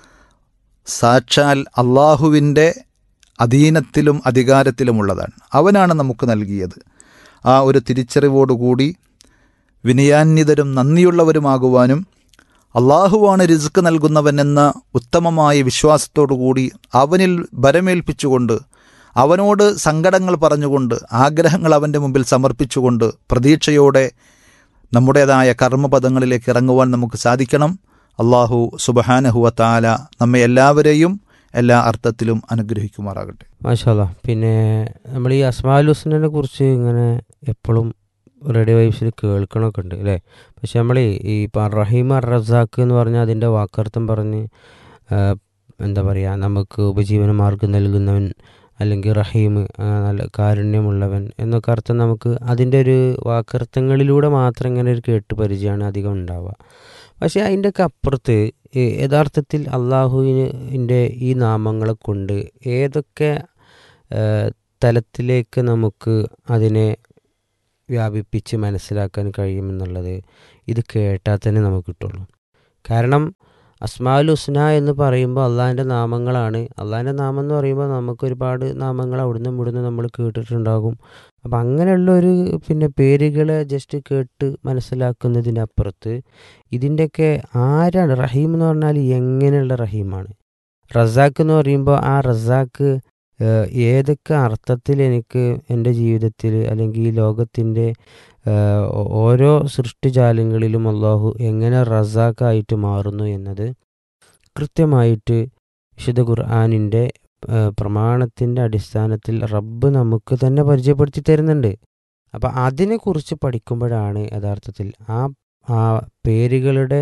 സാക്ഷാൽ അള്ളാഹുവിൻ്റെ അധീനത്തിലും അധികാരത്തിലുമുള്ളതാണ് അവനാണ് നമുക്ക് നൽകിയത് ആ ഒരു തിരിച്ചറിവോടുകൂടി വിനയാന്വിതരും നന്ദിയുള്ളവരുമാകുവാനും അള്ളാഹുവാണ് റിസ്ക് നൽകുന്നവനെന്ന ഉത്തമമായ വിശ്വാസത്തോടുകൂടി അവനിൽ ബരമേൽപ്പിച്ചുകൊണ്ട് അവനോട് സങ്കടങ്ങൾ പറഞ്ഞുകൊണ്ട് ആഗ്രഹങ്ങൾ അവൻ്റെ മുമ്പിൽ സമർപ്പിച്ചുകൊണ്ട് പ്രതീക്ഷയോടെ നമ്മുടേതായ കർമ്മപദങ്ങളിലേക്ക് ഇറങ്ങുവാൻ നമുക്ക് സാധിക്കണം അള്ളാഹു സുബഹാനഹുവ താല നമ്മെ എല്ലാവരെയും എല്ലാ അർത്ഥത്തിലും അനുഗ്രഹിക്കുമാറാകട്ടെ മാഷാല്ല പിന്നെ നമ്മൾ ഈ അസ്മാൽ ഹുസ്നെ കുറിച്ച് ഇങ്ങനെ എപ്പോഴും റേഡിയോ വൈബ്സിൽ കേൾക്കണമൊക്കെ ഉണ്ട് അല്ലേ പക്ഷെ നമ്മൾ ഈ ഇപ്പം റഹീം അർ റസാഖ് എന്ന് പറഞ്ഞാൽ അതിൻ്റെ വാക്കർത്ഥം പറഞ്ഞ് ആ, എന്താ പറയുക നമുക്ക് ഉപജീവന മാർഗം നൽകുന്നവൻ അല്ലെങ്കിൽ റഹീം ആ, നല്ല കാരുണ്യമുള്ളവൻ എന്നൊക്കെ അർത്ഥം നമുക്ക് അതിൻ്റെ ഒരു വാക്കർത്ഥങ്ങളിലൂടെ മാത്രം ഇങ്ങനെ ഒരു കേട്ട് പരിചയമാണ് അധികം ഉണ്ടാവുക പക്ഷേ അതിൻ്റെയൊക്കെ അപ്പുറത്ത് ഈ യഥാർത്ഥത്തിൽ അള്ളാഹുവിൻ്റെ ഈ നാമങ്ങളെ കൊണ്ട് ഏതൊക്കെ ആ, തലത്തിലേക്ക് നമുക്ക് അതിനെ വ്യാപിപ്പിച്ച് മനസ്സിലാക്കാൻ കഴിയുമെന്നുള്ളത് ഇത് കേട്ടാൽ തന്നെ നമുക്ക് കിട്ടുള്ളൂ കാരണം അസ്മാൽ ഹുസ്ന എന്ന് പറയുമ്പോൾ അള്ളാഹിൻ്റെ നാമങ്ങളാണ് അള്ളാഹിൻ്റെ നാമം എന്ന് പറയുമ്പോൾ നമുക്ക് ഒരുപാട് നാമങ്ങൾ അവിടുന്ന് ഇവിടുന്ന് നമ്മൾ കേട്ടിട്ടുണ്ടാകും അപ്പം അങ്ങനെയുള്ള ഒരു പിന്നെ പേരുകളെ ജസ്റ്റ് കേട്ട് മനസ്സിലാക്കുന്നതിനപ്പുറത്ത് ഇതിൻ്റെയൊക്കെ ആരാണ് റഹീം എന്ന് പറഞ്ഞാൽ എങ്ങനെയുള്ള റഹീമാണ് റസാക്ക് എന്ന് പറയുമ്പോൾ ആ റസാക്ക് ഏഹ്, ഏതൊക്കെ അർത്ഥത്തിൽ എനിക്ക് എൻ്റെ ജീവിതത്തിൽ അല്ലെങ്കിൽ ഈ ലോകത്തിൻ്റെ ഏഹ്, ഓ- ഓരോ സൃഷ്ടിജാലങ്ങളിലും അള്ളാഹു എങ്ങനെ റസാക്കായിട്ട് മാറുന്നു എന്നത് കൃത്യമായിട്ട് വിശുദ്ധ ഖുർആാനിൻ്റെ പ്രമാണത്തിൻ്റെ അടിസ്ഥാനത്തിൽ റബ്ബ് നമുക്ക് തന്നെ പരിചയപ്പെടുത്തി തരുന്നുണ്ട് അപ്പം അതിനെക്കുറിച്ച് പഠിക്കുമ്പോഴാണ് യഥാർത്ഥത്തിൽ ആ ആ പേരുകളുടെ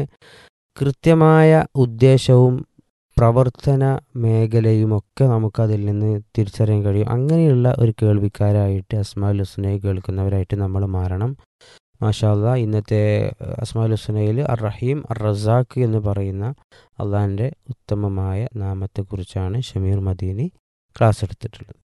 കൃത്യമായ ഉദ്ദേശവും പ്രവർത്തന മേഖലയുമൊക്കെ നമുക്കതിൽ നിന്ന് തിരിച്ചറിയാൻ കഴിയും അങ്ങനെയുള്ള ഒരു കേൾവിക്കാരായിട്ട് അസ്മാൽ ഹുസ്നയെ കേൾക്കുന്നവരായിട്ട് നമ്മൾ മാറണം മാഷാല്ല ഇന്നത്തെ അസ്മാൽ ഹുസ്നയിൽ അർ റഹീം അർ റസാഖ് എന്ന് പറയുന്ന അള്ളാഹിൻ്റെ ഉത്തമമായ നാമത്തെക്കുറിച്ചാണ് ഷമീർ മദീനി ക്ലാസ് എടുത്തിട്ടുള്ളത്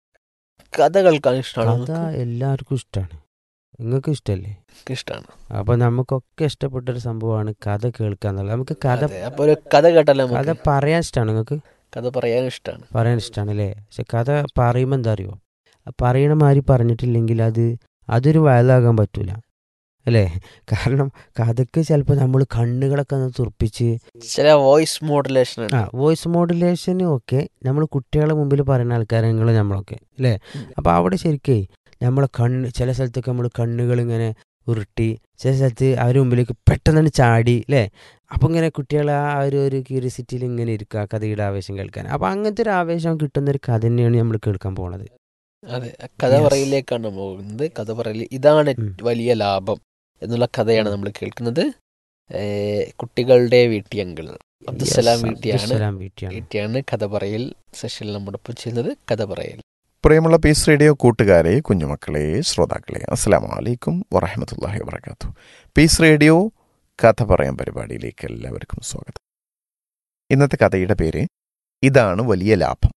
കഥ കേൾക്കാൻ ഇഷ്ടമാണ് കഥ എല്ലാവർക്കും ഇഷ്ടമാണ് നിങ്ങൾക്ക് ഇഷ്ടമല്ലേ ഇഷ്ടമാണ് അപ്പോൾ നമുക്കൊക്കെ ഇഷ്ടപ്പെട്ട ഒരു സംഭവമാണ് കഥ കേൾക്കുക എന്നുള്ളത് നമുക്ക് കഥ അപ്പൊ ഒരു കഥ കേട്ടാലോ കഥ നമുക്ക് പറയാൻ ഇഷ്ടമാണ് നിങ്ങൾക്ക് കഥ പറയാൻ ഇഷ്ടമാണ് പറയാൻ ഇഷ്ടമാണ് അല്ലേ പക്ഷെ കഥ പറയുമ്പോൾ എന്താ അറിയോ ആ പറയണ മാതിരി പറഞ്ഞിട്ടില്ലെങ്കിൽ അത് അതൊരു വയലാകാൻ പറ്റൂല അല്ലേ കാരണം കഥക്ക് ചിലപ്പോൾ നമ്മൾ കണ്ണുകളൊക്കെ ഒന്ന് തുറപ്പിച്ച് ചില വോയിസ് മോഡുലേഷൻ ആ വോയിസ് മോഡുലേഷനും ഒക്കെ നമ്മൾ കുട്ടികളെ മുമ്പിൽ പറയുന്ന ആൾക്കാരങ്ങൾ നമ്മളൊക്കെ അല്ലേ അപ്പോൾ അവിടെ ശരിക്കേ നമ്മളെ കണ്ണ് ചില സ്ഥലത്തൊക്കെ നമ്മൾ കണ്ണുകൾ ഇങ്ങനെ ഉരുട്ടി ചില സ്ഥലത്ത് അവരുടെ മുമ്പിലേക്ക് പെട്ടെന്ന് ചാടി അല്ലേ അപ്പം ഇങ്ങനെ കുട്ടികൾ ആ ഒരു ഒരു ക്യൂരിയസിറ്റിയിൽ ഇങ്ങനെ ഇരിക്കുക കഥയുടെ ആവേശം കേൾക്കാൻ അപ്പം അങ്ങനത്തെ ഒരു ആവേശം കിട്ടുന്ന ഒരു കഥ തന്നെയാണ് നമ്മൾ കേൾക്കാൻ പോണത് അതെ കഥ Yes. പറയലിലേക്കാണ് പോകുന്നത് കഥ പറയൽ ഇതാണ് ഉം. വലിയ ലാഭം എന്നുള്ള കഥയാണ് നമ്മൾ കേൾക്കുന്നത് ഏ, കുട്ടികളുടെ വീട്ടിയങ്കിൾ അബ്ദുസലാം Yes, വീട്ടിയാണ് അബ്ദുസ്സലാം വീട്ടിയാണ് വീട്ടിയാണ് കഥ പറയൽ സെഷനിൽ നമ്മോടൊപ്പം ചെയ്യുന്നത് കഥ പറയൽ പ്രിയമുള്ള പീസ് റേഡിയോ കൂട്ടുകാരെ കുഞ്ഞുമക്കളെ ശ്രോതാക്കളെ അസ്സലാം വലൈക്കും വറഹമത്തല്ലാഹി വാബർക്കാത്തു പീസ് റേഡിയോ കഥ പറയാൻ പരിപാടിയിലേക്ക് എല്ലാവർക്കും സ്വാഗതം ഇന്നത്തെ കഥയുടെ പേര് ഇതാണ് വലിയ ലാഭം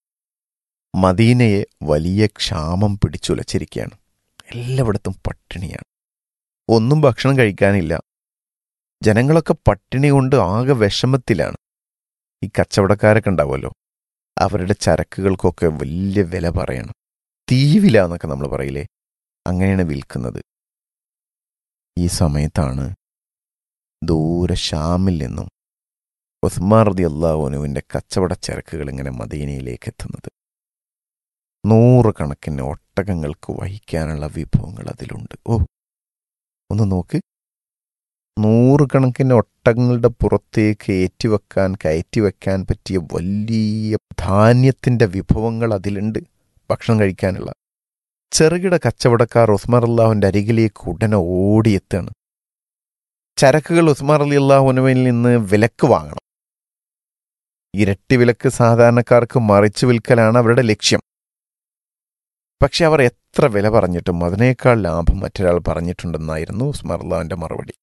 മദീനയെ വലിയ ക്ഷാമം പിടിച്ചുലച്ചിരിക്കുകയാണ് എല്ലായിടത്തും പട്ടിണിയാണ് ഒന്നും ഭക്ഷണം കഴിക്കാനില്ല ജനങ്ങളൊക്കെ പട്ടിണി കൊണ്ട് ആകെ വിഷമത്തിലാണ് ഈ കച്ചവടക്കാരൊക്കെ ഉണ്ടാവുമല്ലോ അവരുടെ ചരക്കുകൾക്കൊക്കെ വലിയ വില പറയണം തീവില എന്നൊക്കെ നമ്മൾ പറയില്ലേ അങ്ങനെയാണ് വിൽക്കുന്നത് ഈ സമയത്താണ് ദൂരെ ഷാമിൽ നിന്നും ഉസ്മാൻ റതി അള്ളാഹുനുവിൻ്റെ കച്ചവട ചരക്കുകൾ ഇങ്ങനെ മദീനയിലേക്ക് എത്തുന്നത് നൂറുകണക്കിന് ഒട്ടകങ്ങൾക്ക് വഹിക്കാനുള്ള വിഭവങ്ങൾ അതിലുണ്ട് ഓ ഒന്ന് നോക്ക് നൂറുകണക്കിന് ഒട്ടകങ്ങളുടെ പുറത്തേക്ക് ഏറ്റിവെക്കാൻ കയറ്റിവെക്കാൻ പറ്റിയ വലിയ ധാന്യത്തിന്റെ വിഭവങ്ങൾ അതിലുണ്ട് ഭക്ഷണം കഴിക്കാനുള്ള ചെറുകിട കച്ചവടക്കാർ ഉസ്മാർ അള്ളാഹുവിന്റെ അരികിലേക്ക് ഉടനെ ഓടിയെത്താണ് ചരക്കുകൾ ഉസ്മാർ അലി അള്ളാഹുനുവിൽ നിന്ന് വിലക്ക് വാങ്ങണം ഇരട്ടി വിലക്ക് സാധാരണക്കാർക്ക് മറിച്ചു വിൽക്കലാണ് അവരുടെ ലക്ഷ്യം പക്ഷെ അവർ എത്ര വില പറഞ്ഞിട്ടും അതിനേക്കാൾ ലാഭം മറ്റൊരാൾ പറഞ്ഞിട്ടുണ്ടെന്നായിരുന്നു ഉസ്മാർ അള്ളാഹുവിന്റെ മറുപടി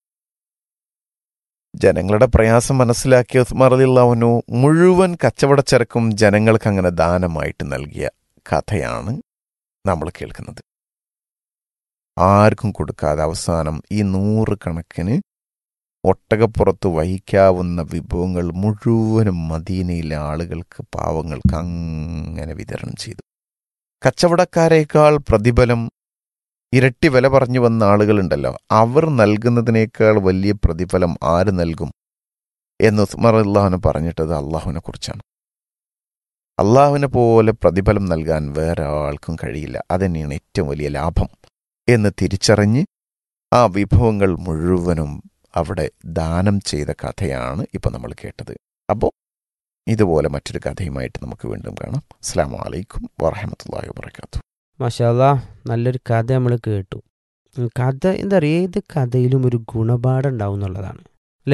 ജനങ്ങളുടെ പ്രയാസം മനസ്സിലാക്കിയ ഉസ്മാർ അലിള്ളാഹുനു മുഴുവൻ കച്ചവടച്ചരക്കും ജനങ്ങൾക്ക് അങ്ങനെ ദാനമായിട്ട് നൽകിയ കഥയാണ് നമ്മൾ കേൾക്കുന്നത് ആർക്കും കൊടുക്കാതെ അവസാനം ഈ നൂറുകണക്കിന് ഒട്ടകപ്പുറത്ത് വഹിക്കാവുന്ന വിഭവങ്ങൾ മുഴുവനും മദീനയിലെ ആളുകൾക്ക് പാവങ്ങൾക്ക് അങ്ങനെ വിതരണം ചെയ്തു കച്ചവടക്കാരേക്കാൾ പ്രതിഫലം ഇരട്ടി വില പറഞ്ഞു വന്ന ആളുകളുണ്ടല്ലോ അവർ നൽകുന്നതിനേക്കാൾ വലിയ പ്രതിഫലം ആര് നൽകും എന്ന് ഉസ്മർ അള്ളാഹുന് പറഞ്ഞിട്ടത് അള്ളാഹുവിനെ കുറിച്ചാണ് അള്ളാഹുവിനെ പോലെ പ്രതിഫലം നൽകാൻ വേറെ ആൾക്കും കഴിയില്ല അതന്നെയാണ് ഏറ്റവും വലിയ ലാഭം എന്ന് തിരിച്ചറിഞ്ഞ് ആ വിഭവങ്ങൾ മുഴുവനും അവിടെ ദാനം ചെയ്ത കഥയാണ് ഇപ്പം നമ്മൾ കേട്ടത് അപ്പോൾ ഇതുപോലെ മറ്റൊരു കഥയുമായിട്ട് നമുക്ക് വീണ്ടും കാണാം അസ്സാം വലൈക്കും വാഹമത്തല്ലാഹി വാബർക്കാത്തു മഷാല നല്ലൊരു കഥ നമ്മൾ കേട്ടു ഉം, കഥ എന്താ പറയുക ഏത് കഥയിലും ഒരു ഗുണപാഠം ഉണ്ടാവും എന്നുള്ളതാണ് അല്ലേ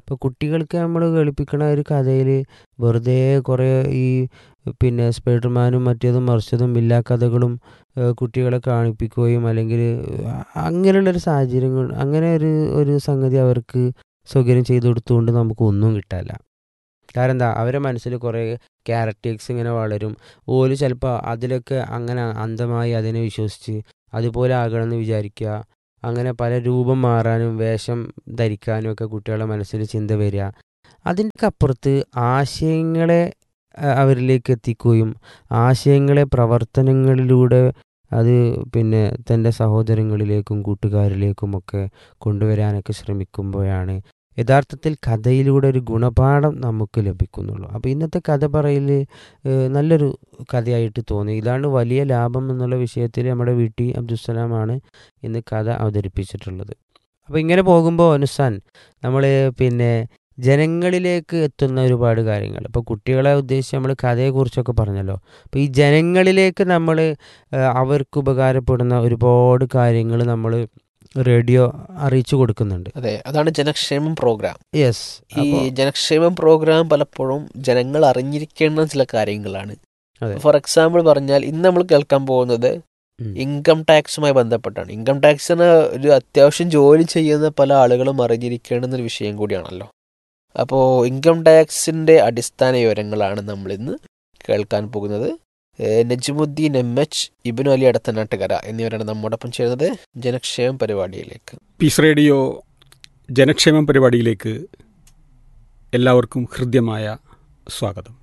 ഇപ്പോൾ കുട്ടികൾക്ക് നമ്മൾ കളിപ്പിക്കണ ഒരു കഥയിൽ വെറുതെ കുറേ ഈ പിന്നെ സ്പൈഡർമാനും മറ്റേതും മറിച്ചതും ഇല്ലാ കഥകളും ഏഹ് കുട്ടികളെ കാണിപ്പിക്കുകയും അല്ലെങ്കിൽ അങ്ങനെയുള്ളൊരു സാഹചര്യങ്ങൾ അങ്ങനെ ഒരു ഒരു സംഗതി അവർക്ക് സൗകര്യം ചെയ്തു കൊടുത്തുകൊണ്ട് നമുക്ക് ഒന്നും കിട്ടാല്ല കാരണം എന്താ അവരെ മനസ്സിൽ കുറേ ക്യാരക്ടേഴ്സ് ഇങ്ങനെ വളരും ഓല് ചിലപ്പോൾ അതിലൊക്കെ അങ്ങനെ അന്ധമായി അതിനെ വിശ്വസിച്ച് അതുപോലെ ആകണമെന്ന് വിചാരിക്കുക അങ്ങനെ പല രൂപം മാറാനും വേഷം ധരിക്കാനും ഒക്കെ കുട്ടികളുടെ മനസ്സിൽ ചിന്ത വരിക അതിൻ്റെ അപ്പുറത്ത് ആശയങ്ങളെ ആ, അവരിലേക്ക് എത്തിക്കുകയും ആശയങ്ങളെ പ്രവർത്തനങ്ങളിലൂടെ അത് പിന്നെ തൻ്റെ സഹോദരങ്ങളിലേക്കും കൂട്ടുകാരിലേക്കും ഒക്കെ കൊണ്ടുവരാനൊക്കെ ശ്രമിക്കുമ്പോഴാണ് യഥാർത്ഥത്തിൽ കഥയിലൂടെ ഒരു ഗുണപാഠം നമുക്ക് ലഭിക്കുന്നുള്ളൂ അപ്പോൾ ഇന്നത്തെ കഥ പറയൽ ഏഹ്, നല്ലൊരു കഥയായിട്ട് തോന്നി ഇതാണ് വലിയ ലാഭം എന്നുള്ള വിഷയത്തിൽ നമ്മുടെ വി ടി അബ്ദുസ്സലാമാണ് ഇന്ന് കഥ അവതരിപ്പിച്ചിട്ടുള്ളത് അപ്പോൾ ഇങ്ങനെ പോകുമ്പോൾ അനുസാൻ നമ്മൾ പിന്നെ ജനങ്ങളിലേക്ക് എത്തുന്ന ഒരുപാട് കാര്യങ്ങൾ ഇപ്പോൾ കുട്ടികളെ ഉദ്ദേശിച്ച് നമ്മൾ കഥയെക്കുറിച്ചൊക്കെ പറഞ്ഞല്ലോ അപ്പോൾ ഈ ജനങ്ങളിലേക്ക് നമ്മൾ അവർക്ക് ഉപകാരപ്പെടുന്ന ഒരുപാട് കാര്യങ്ങൾ നമ്മൾ റേഡിയോ അറിയിച്ചു കൊടുക്കുന്നുണ്ട് അതെ അതാണ് ജനക്ഷേമം പ്രോഗ്രാം യെസ് ഈ ജനക്ഷേമം പ്രോഗ്രാം പലപ്പോഴും ജനങ്ങൾ അറിഞ്ഞിരിക്കേണ്ട ചില കാര്യങ്ങളാണ് അതെ. ഫോർ എക്സാമ്പിൾ പറഞ്ഞാൽ ഇന്ന് നമ്മൾ കേൾക്കാൻ പോകുന്നത് ഇൻകം ടാക്സുമായി ബന്ധപ്പെട്ടാണ് ഇൻകം ടാക്സിന് ഒരു അത്യാവശ്യം ജോലി ചെയ്യുന്ന പല ആളുകളും അറിഞ്ഞിരിക്കേണ്ടുന്ന ഒരു വിഷയം കൂടിയാണല്ലോ അപ്പോൾ ഇൻകം ടാക്സിന്റെ അടിസ്ഥാന വിവരങ്ങളാണ് നമ്മൾ ഇന്ന് കേൾക്കാൻ പോകുന്നത് ഏഹ് നജ്മുദ്ദീൻ എം എച്ച് ഇബിനു അലി അടുത്തനാട്ടുകര എന്നിവരാണ് നമ്മോടൊപ്പം ചേരുന്നത് ജനക്ഷേമം പരിപാടിയിലേക്ക് പീസ് റേഡിയോ ജനക്ഷേമം പരിപാടിയിലേക്ക് എല്ലാവർക്കും ഹൃദ്യമായ സ്വാഗതം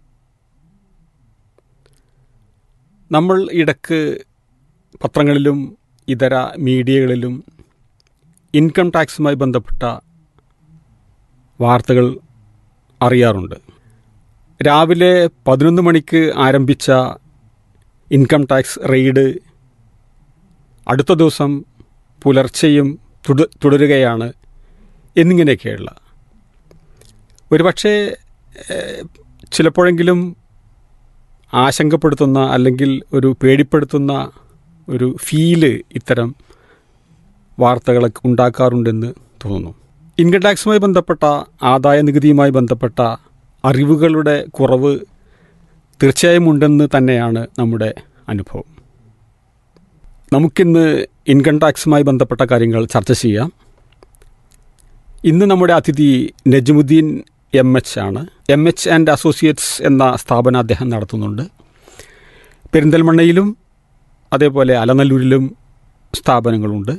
നമ്മൾ ഇടക്ക് പത്രങ്ങളിലും ഇതര മീഡിയകളിലും ഇൻകം ടാക്സുമായി ബന്ധപ്പെട്ട വാർത്തകൾ അറിയാറുണ്ട് രാവിലെ പതിനൊന്ന് മണിക്ക് ആരംഭിച്ച ഇൻകം ടാക്സ് റെയ്ഡ് അടുത്ത ദിവസം പുലർച്ചെയും തുട തുടരുകയാണ് എന്നിങ്ങനെയൊക്കെയുള്ള ഒരുപക്ഷെ ഏഹ്, ചിലപ്പോഴെങ്കിലും ആശങ്കപ്പെടുത്തുന്ന അല്ലെങ്കിൽ ഒരു പേടിപ്പെടുത്തുന്ന ഒരു ഫീല് ഇത്തരം വാർത്തകളൊക്കെ ഉണ്ടാക്കാറുണ്ടെന്ന് തോന്നുന്നു ഇൻകം ടാക്സുമായി ബന്ധപ്പെട്ട ആദായ നികുതിയുമായി ബന്ധപ്പെട്ട അറിവുകളുടെ കുറവ് തീർച്ചയായും ഉണ്ടെന്ന് തന്നെയാണ് നമ്മുടെ അനുഭവം നമുക്കിന്ന് ഇൻകം ടാക്സുമായി ബന്ധപ്പെട്ട കാര്യങ്ങൾ ചർച്ച ചെയ്യാം ഇന്ന് നമ്മുടെ അതിഥി നജ്മുദ്ദീൻ എം എച്ച് ആണ് എം എച്ച് ആൻഡ് അസോസിയേറ്റ്സ് എന്ന സ്ഥാപനം അദ്ദേഹം നടത്തുന്നുണ്ട് പെരിന്തൽമണ്ണയിലും അതേപോലെ അലനല്ലൂരിലും സ്ഥാപനങ്ങളുണ്ട്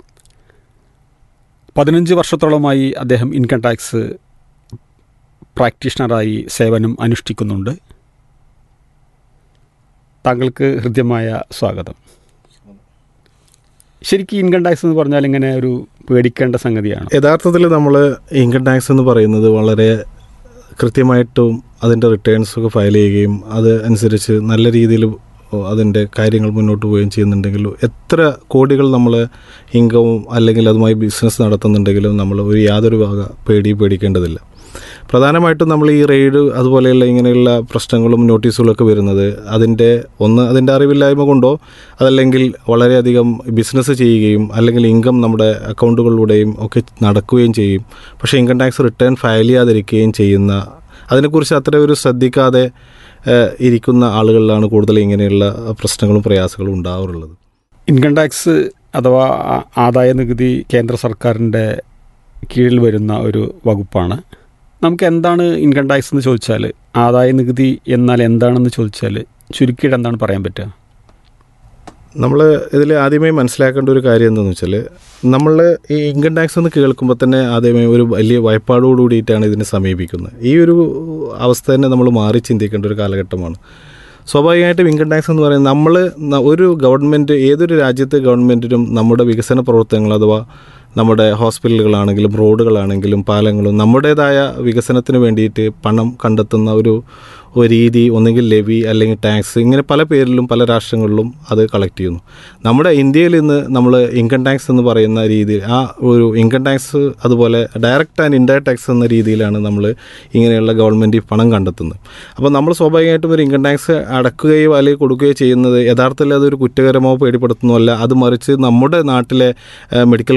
പതിനഞ്ച് വർഷത്തോളമായി അദ്ദേഹം ഇൻകം ടാക്സ് പ്രാക്ടീഷണറായി സേവനം അനുഷ്ഠിക്കുന്നുണ്ട് താങ്കൾക്ക് ഹൃദ്യമായ സ്വാഗതം ശരിക്കും ഇൻകം ടാക്സ് എന്ന് പറഞ്ഞാൽ ഇങ്ങനെ ഒരു പേടിക്കേണ്ട സംഗതിയാണ് യഥാർത്ഥത്തിൽ നമ്മൾ ഇൻകം ടാക്സ് എന്ന് പറയുന്നത് വളരെ കൃത്യമായിട്ടും അതിൻ്റെ റിട്ടേൺസ് ഒക്കെ ഫയൽ ചെയ്യുകയും അത് അനുസരിച്ച് നല്ല രീതിയിൽ അതിൻ്റെ കാര്യങ്ങൾ മുന്നോട്ട് പോവുകയും ചെയ്യുന്നുണ്ടെങ്കിലും എത്ര കോടികൾ നമ്മൾ ഇൻകവും അല്ലെങ്കിൽ അതുമായി ബിസിനസ് നടത്തുന്നുണ്ടെങ്കിലും നമ്മൾ ഒരു യാതൊരു വക പേടി പേടിക്കേണ്ടതില്ല പ്രധാനമായിട്ടും നമ്മൾ ഈ റെയ്ഡ് അതുപോലെയുള്ള ഇങ്ങനെയുള്ള പ്രശ്നങ്ങളും നോട്ടീസുകളൊക്കെ വരുന്നത് അതിൻ്റെ ഒന്ന് അതിൻ്റെ അറിവില്ലായ്മ കൊണ്ടോ അതല്ലെങ്കിൽ വളരെയധികം ബിസിനസ് ചെയ്യുകയും അല്ലെങ്കിൽ ഇൻകം നമ്മുടെ അക്കൗണ്ടുകളിലൂടെയും ഒക്കെ നടക്കുകയും ചെയ്യും പക്ഷേ ഇൻകം ടാക്സ് റിട്ടേൺ ഫയൽ ചെയ്യാതിരിക്കുകയും ചെയ്യുന്ന അതിനെക്കുറിച്ച് അത്ര ഒരു ശ്രദ്ധിക്കാതെ ഏഹ്, ഇരിക്കുന്ന ആളുകളിലാണ് കൂടുതൽ ഇങ്ങനെയുള്ള പ്രശ്നങ്ങളും പ്രയാസങ്ങളും ഉണ്ടാവാറുള്ളത് ഇൻകം ടാക്സ് അഥവാ ആ- ആദായ നികുതി കേന്ദ്ര സർക്കാരിൻ്റെ കീഴിൽ വരുന്ന ഒരു വകുപ്പാണ് നമുക്ക് എന്താണ് ഇൻകം ടാക്സ് എന്ന് ചോദിച്ചാൽ ആദായ നികുതി എന്നാൽ എന്താണെന്ന് ചോദിച്ചാൽ ചുരുക്കിയിട്ട് എന്താണ് പറയാൻ പറ്റുക നമ്മൾ ഇതിൽ ആദ്യമേ മനസ്സിലാക്കേണ്ട ഒരു കാര്യം എന്താണെന്ന് വെച്ചാൽ നമ്മൾ ഈ ഇൻകം ടാക്സ് എന്ന് കേൾക്കുമ്പോൾ തന്നെ ആദ്യമേ ഒരു വലിയ വായ്പാടോട് കൂടിയിട്ടാണ് ഇതിനെ സമീപിക്കുന്നത് ഈ ഒരു അവസ്ഥ തന്നെ നമ്മൾ മാറി ചിന്തിക്കേണ്ട ഒരു കാലഘട്ടമാണ് സ്വാഭാവികമായിട്ടും ഇൻകം ടാക്സ് എന്ന് പറയുന്നത് നമ്മൾ ഒരു ഗവൺമെൻറ് ഏതൊരു രാജ്യത്തെ ഗവൺമെൻറ്റിനും നമ്മുടെ വികസന പ്രവർത്തനങ്ങൾ അഥവാ നമ്മുടെ ഹോസ്പിറ്റലുകളാണെങ്കിലും റോഡുകളാണെങ്കിലും പാലങ്ങളും നമ്മുടേതായ വികസനത്തിന് വേണ്ടിയിട്ട് പണം കണ്ടെത്തുന്ന ഒരു ഒരു രീതി ഒന്നുകിൽ ലെവി അല്ലെങ്കിൽ ടാക്സ് ഇങ്ങനെ പല പേരിലും പല രാഷ്ട്രങ്ങളിലും അത് കളക്ട് ചെയ്യുന്നു നമ്മുടെ ഇന്ത്യയിൽ ഇന്ന് നമ്മൾ ഇൻകം ടാക്സ് എന്ന് പറയുന്ന രീതിയിൽ ആ ഒരു ഇൻകം ടാക്സ് അതുപോലെ ഡയറക്റ്റ് ആൻഡ് ഇൻഡയറക്റ്റ് ടാക്സ് എന്ന രീതിയിലാണ് നമ്മൾ ഇങ്ങനെയുള്ള ഗവൺമെൻറ് പണം കണ്ടെത്തുന്നത് അപ്പോൾ നമ്മൾ സ്വാഭാവികമായിട്ടും ഒരു ഇൻകം ടാക്സ് അടക്കുകയോ അല്ലെങ്കിൽ കൊടുക്കുകയോ ചെയ്യുന്നത് യഥാർത്ഥത്തിൽ അതൊരു കുറ്റകരമോ പേടിപ്പെടുത്തുന്നതല്ല അത് മറിച്ച് നമ്മുടെ നാട്ടിലെ ഏഹ്, മെഡിക്കൽ കോളേജുകളും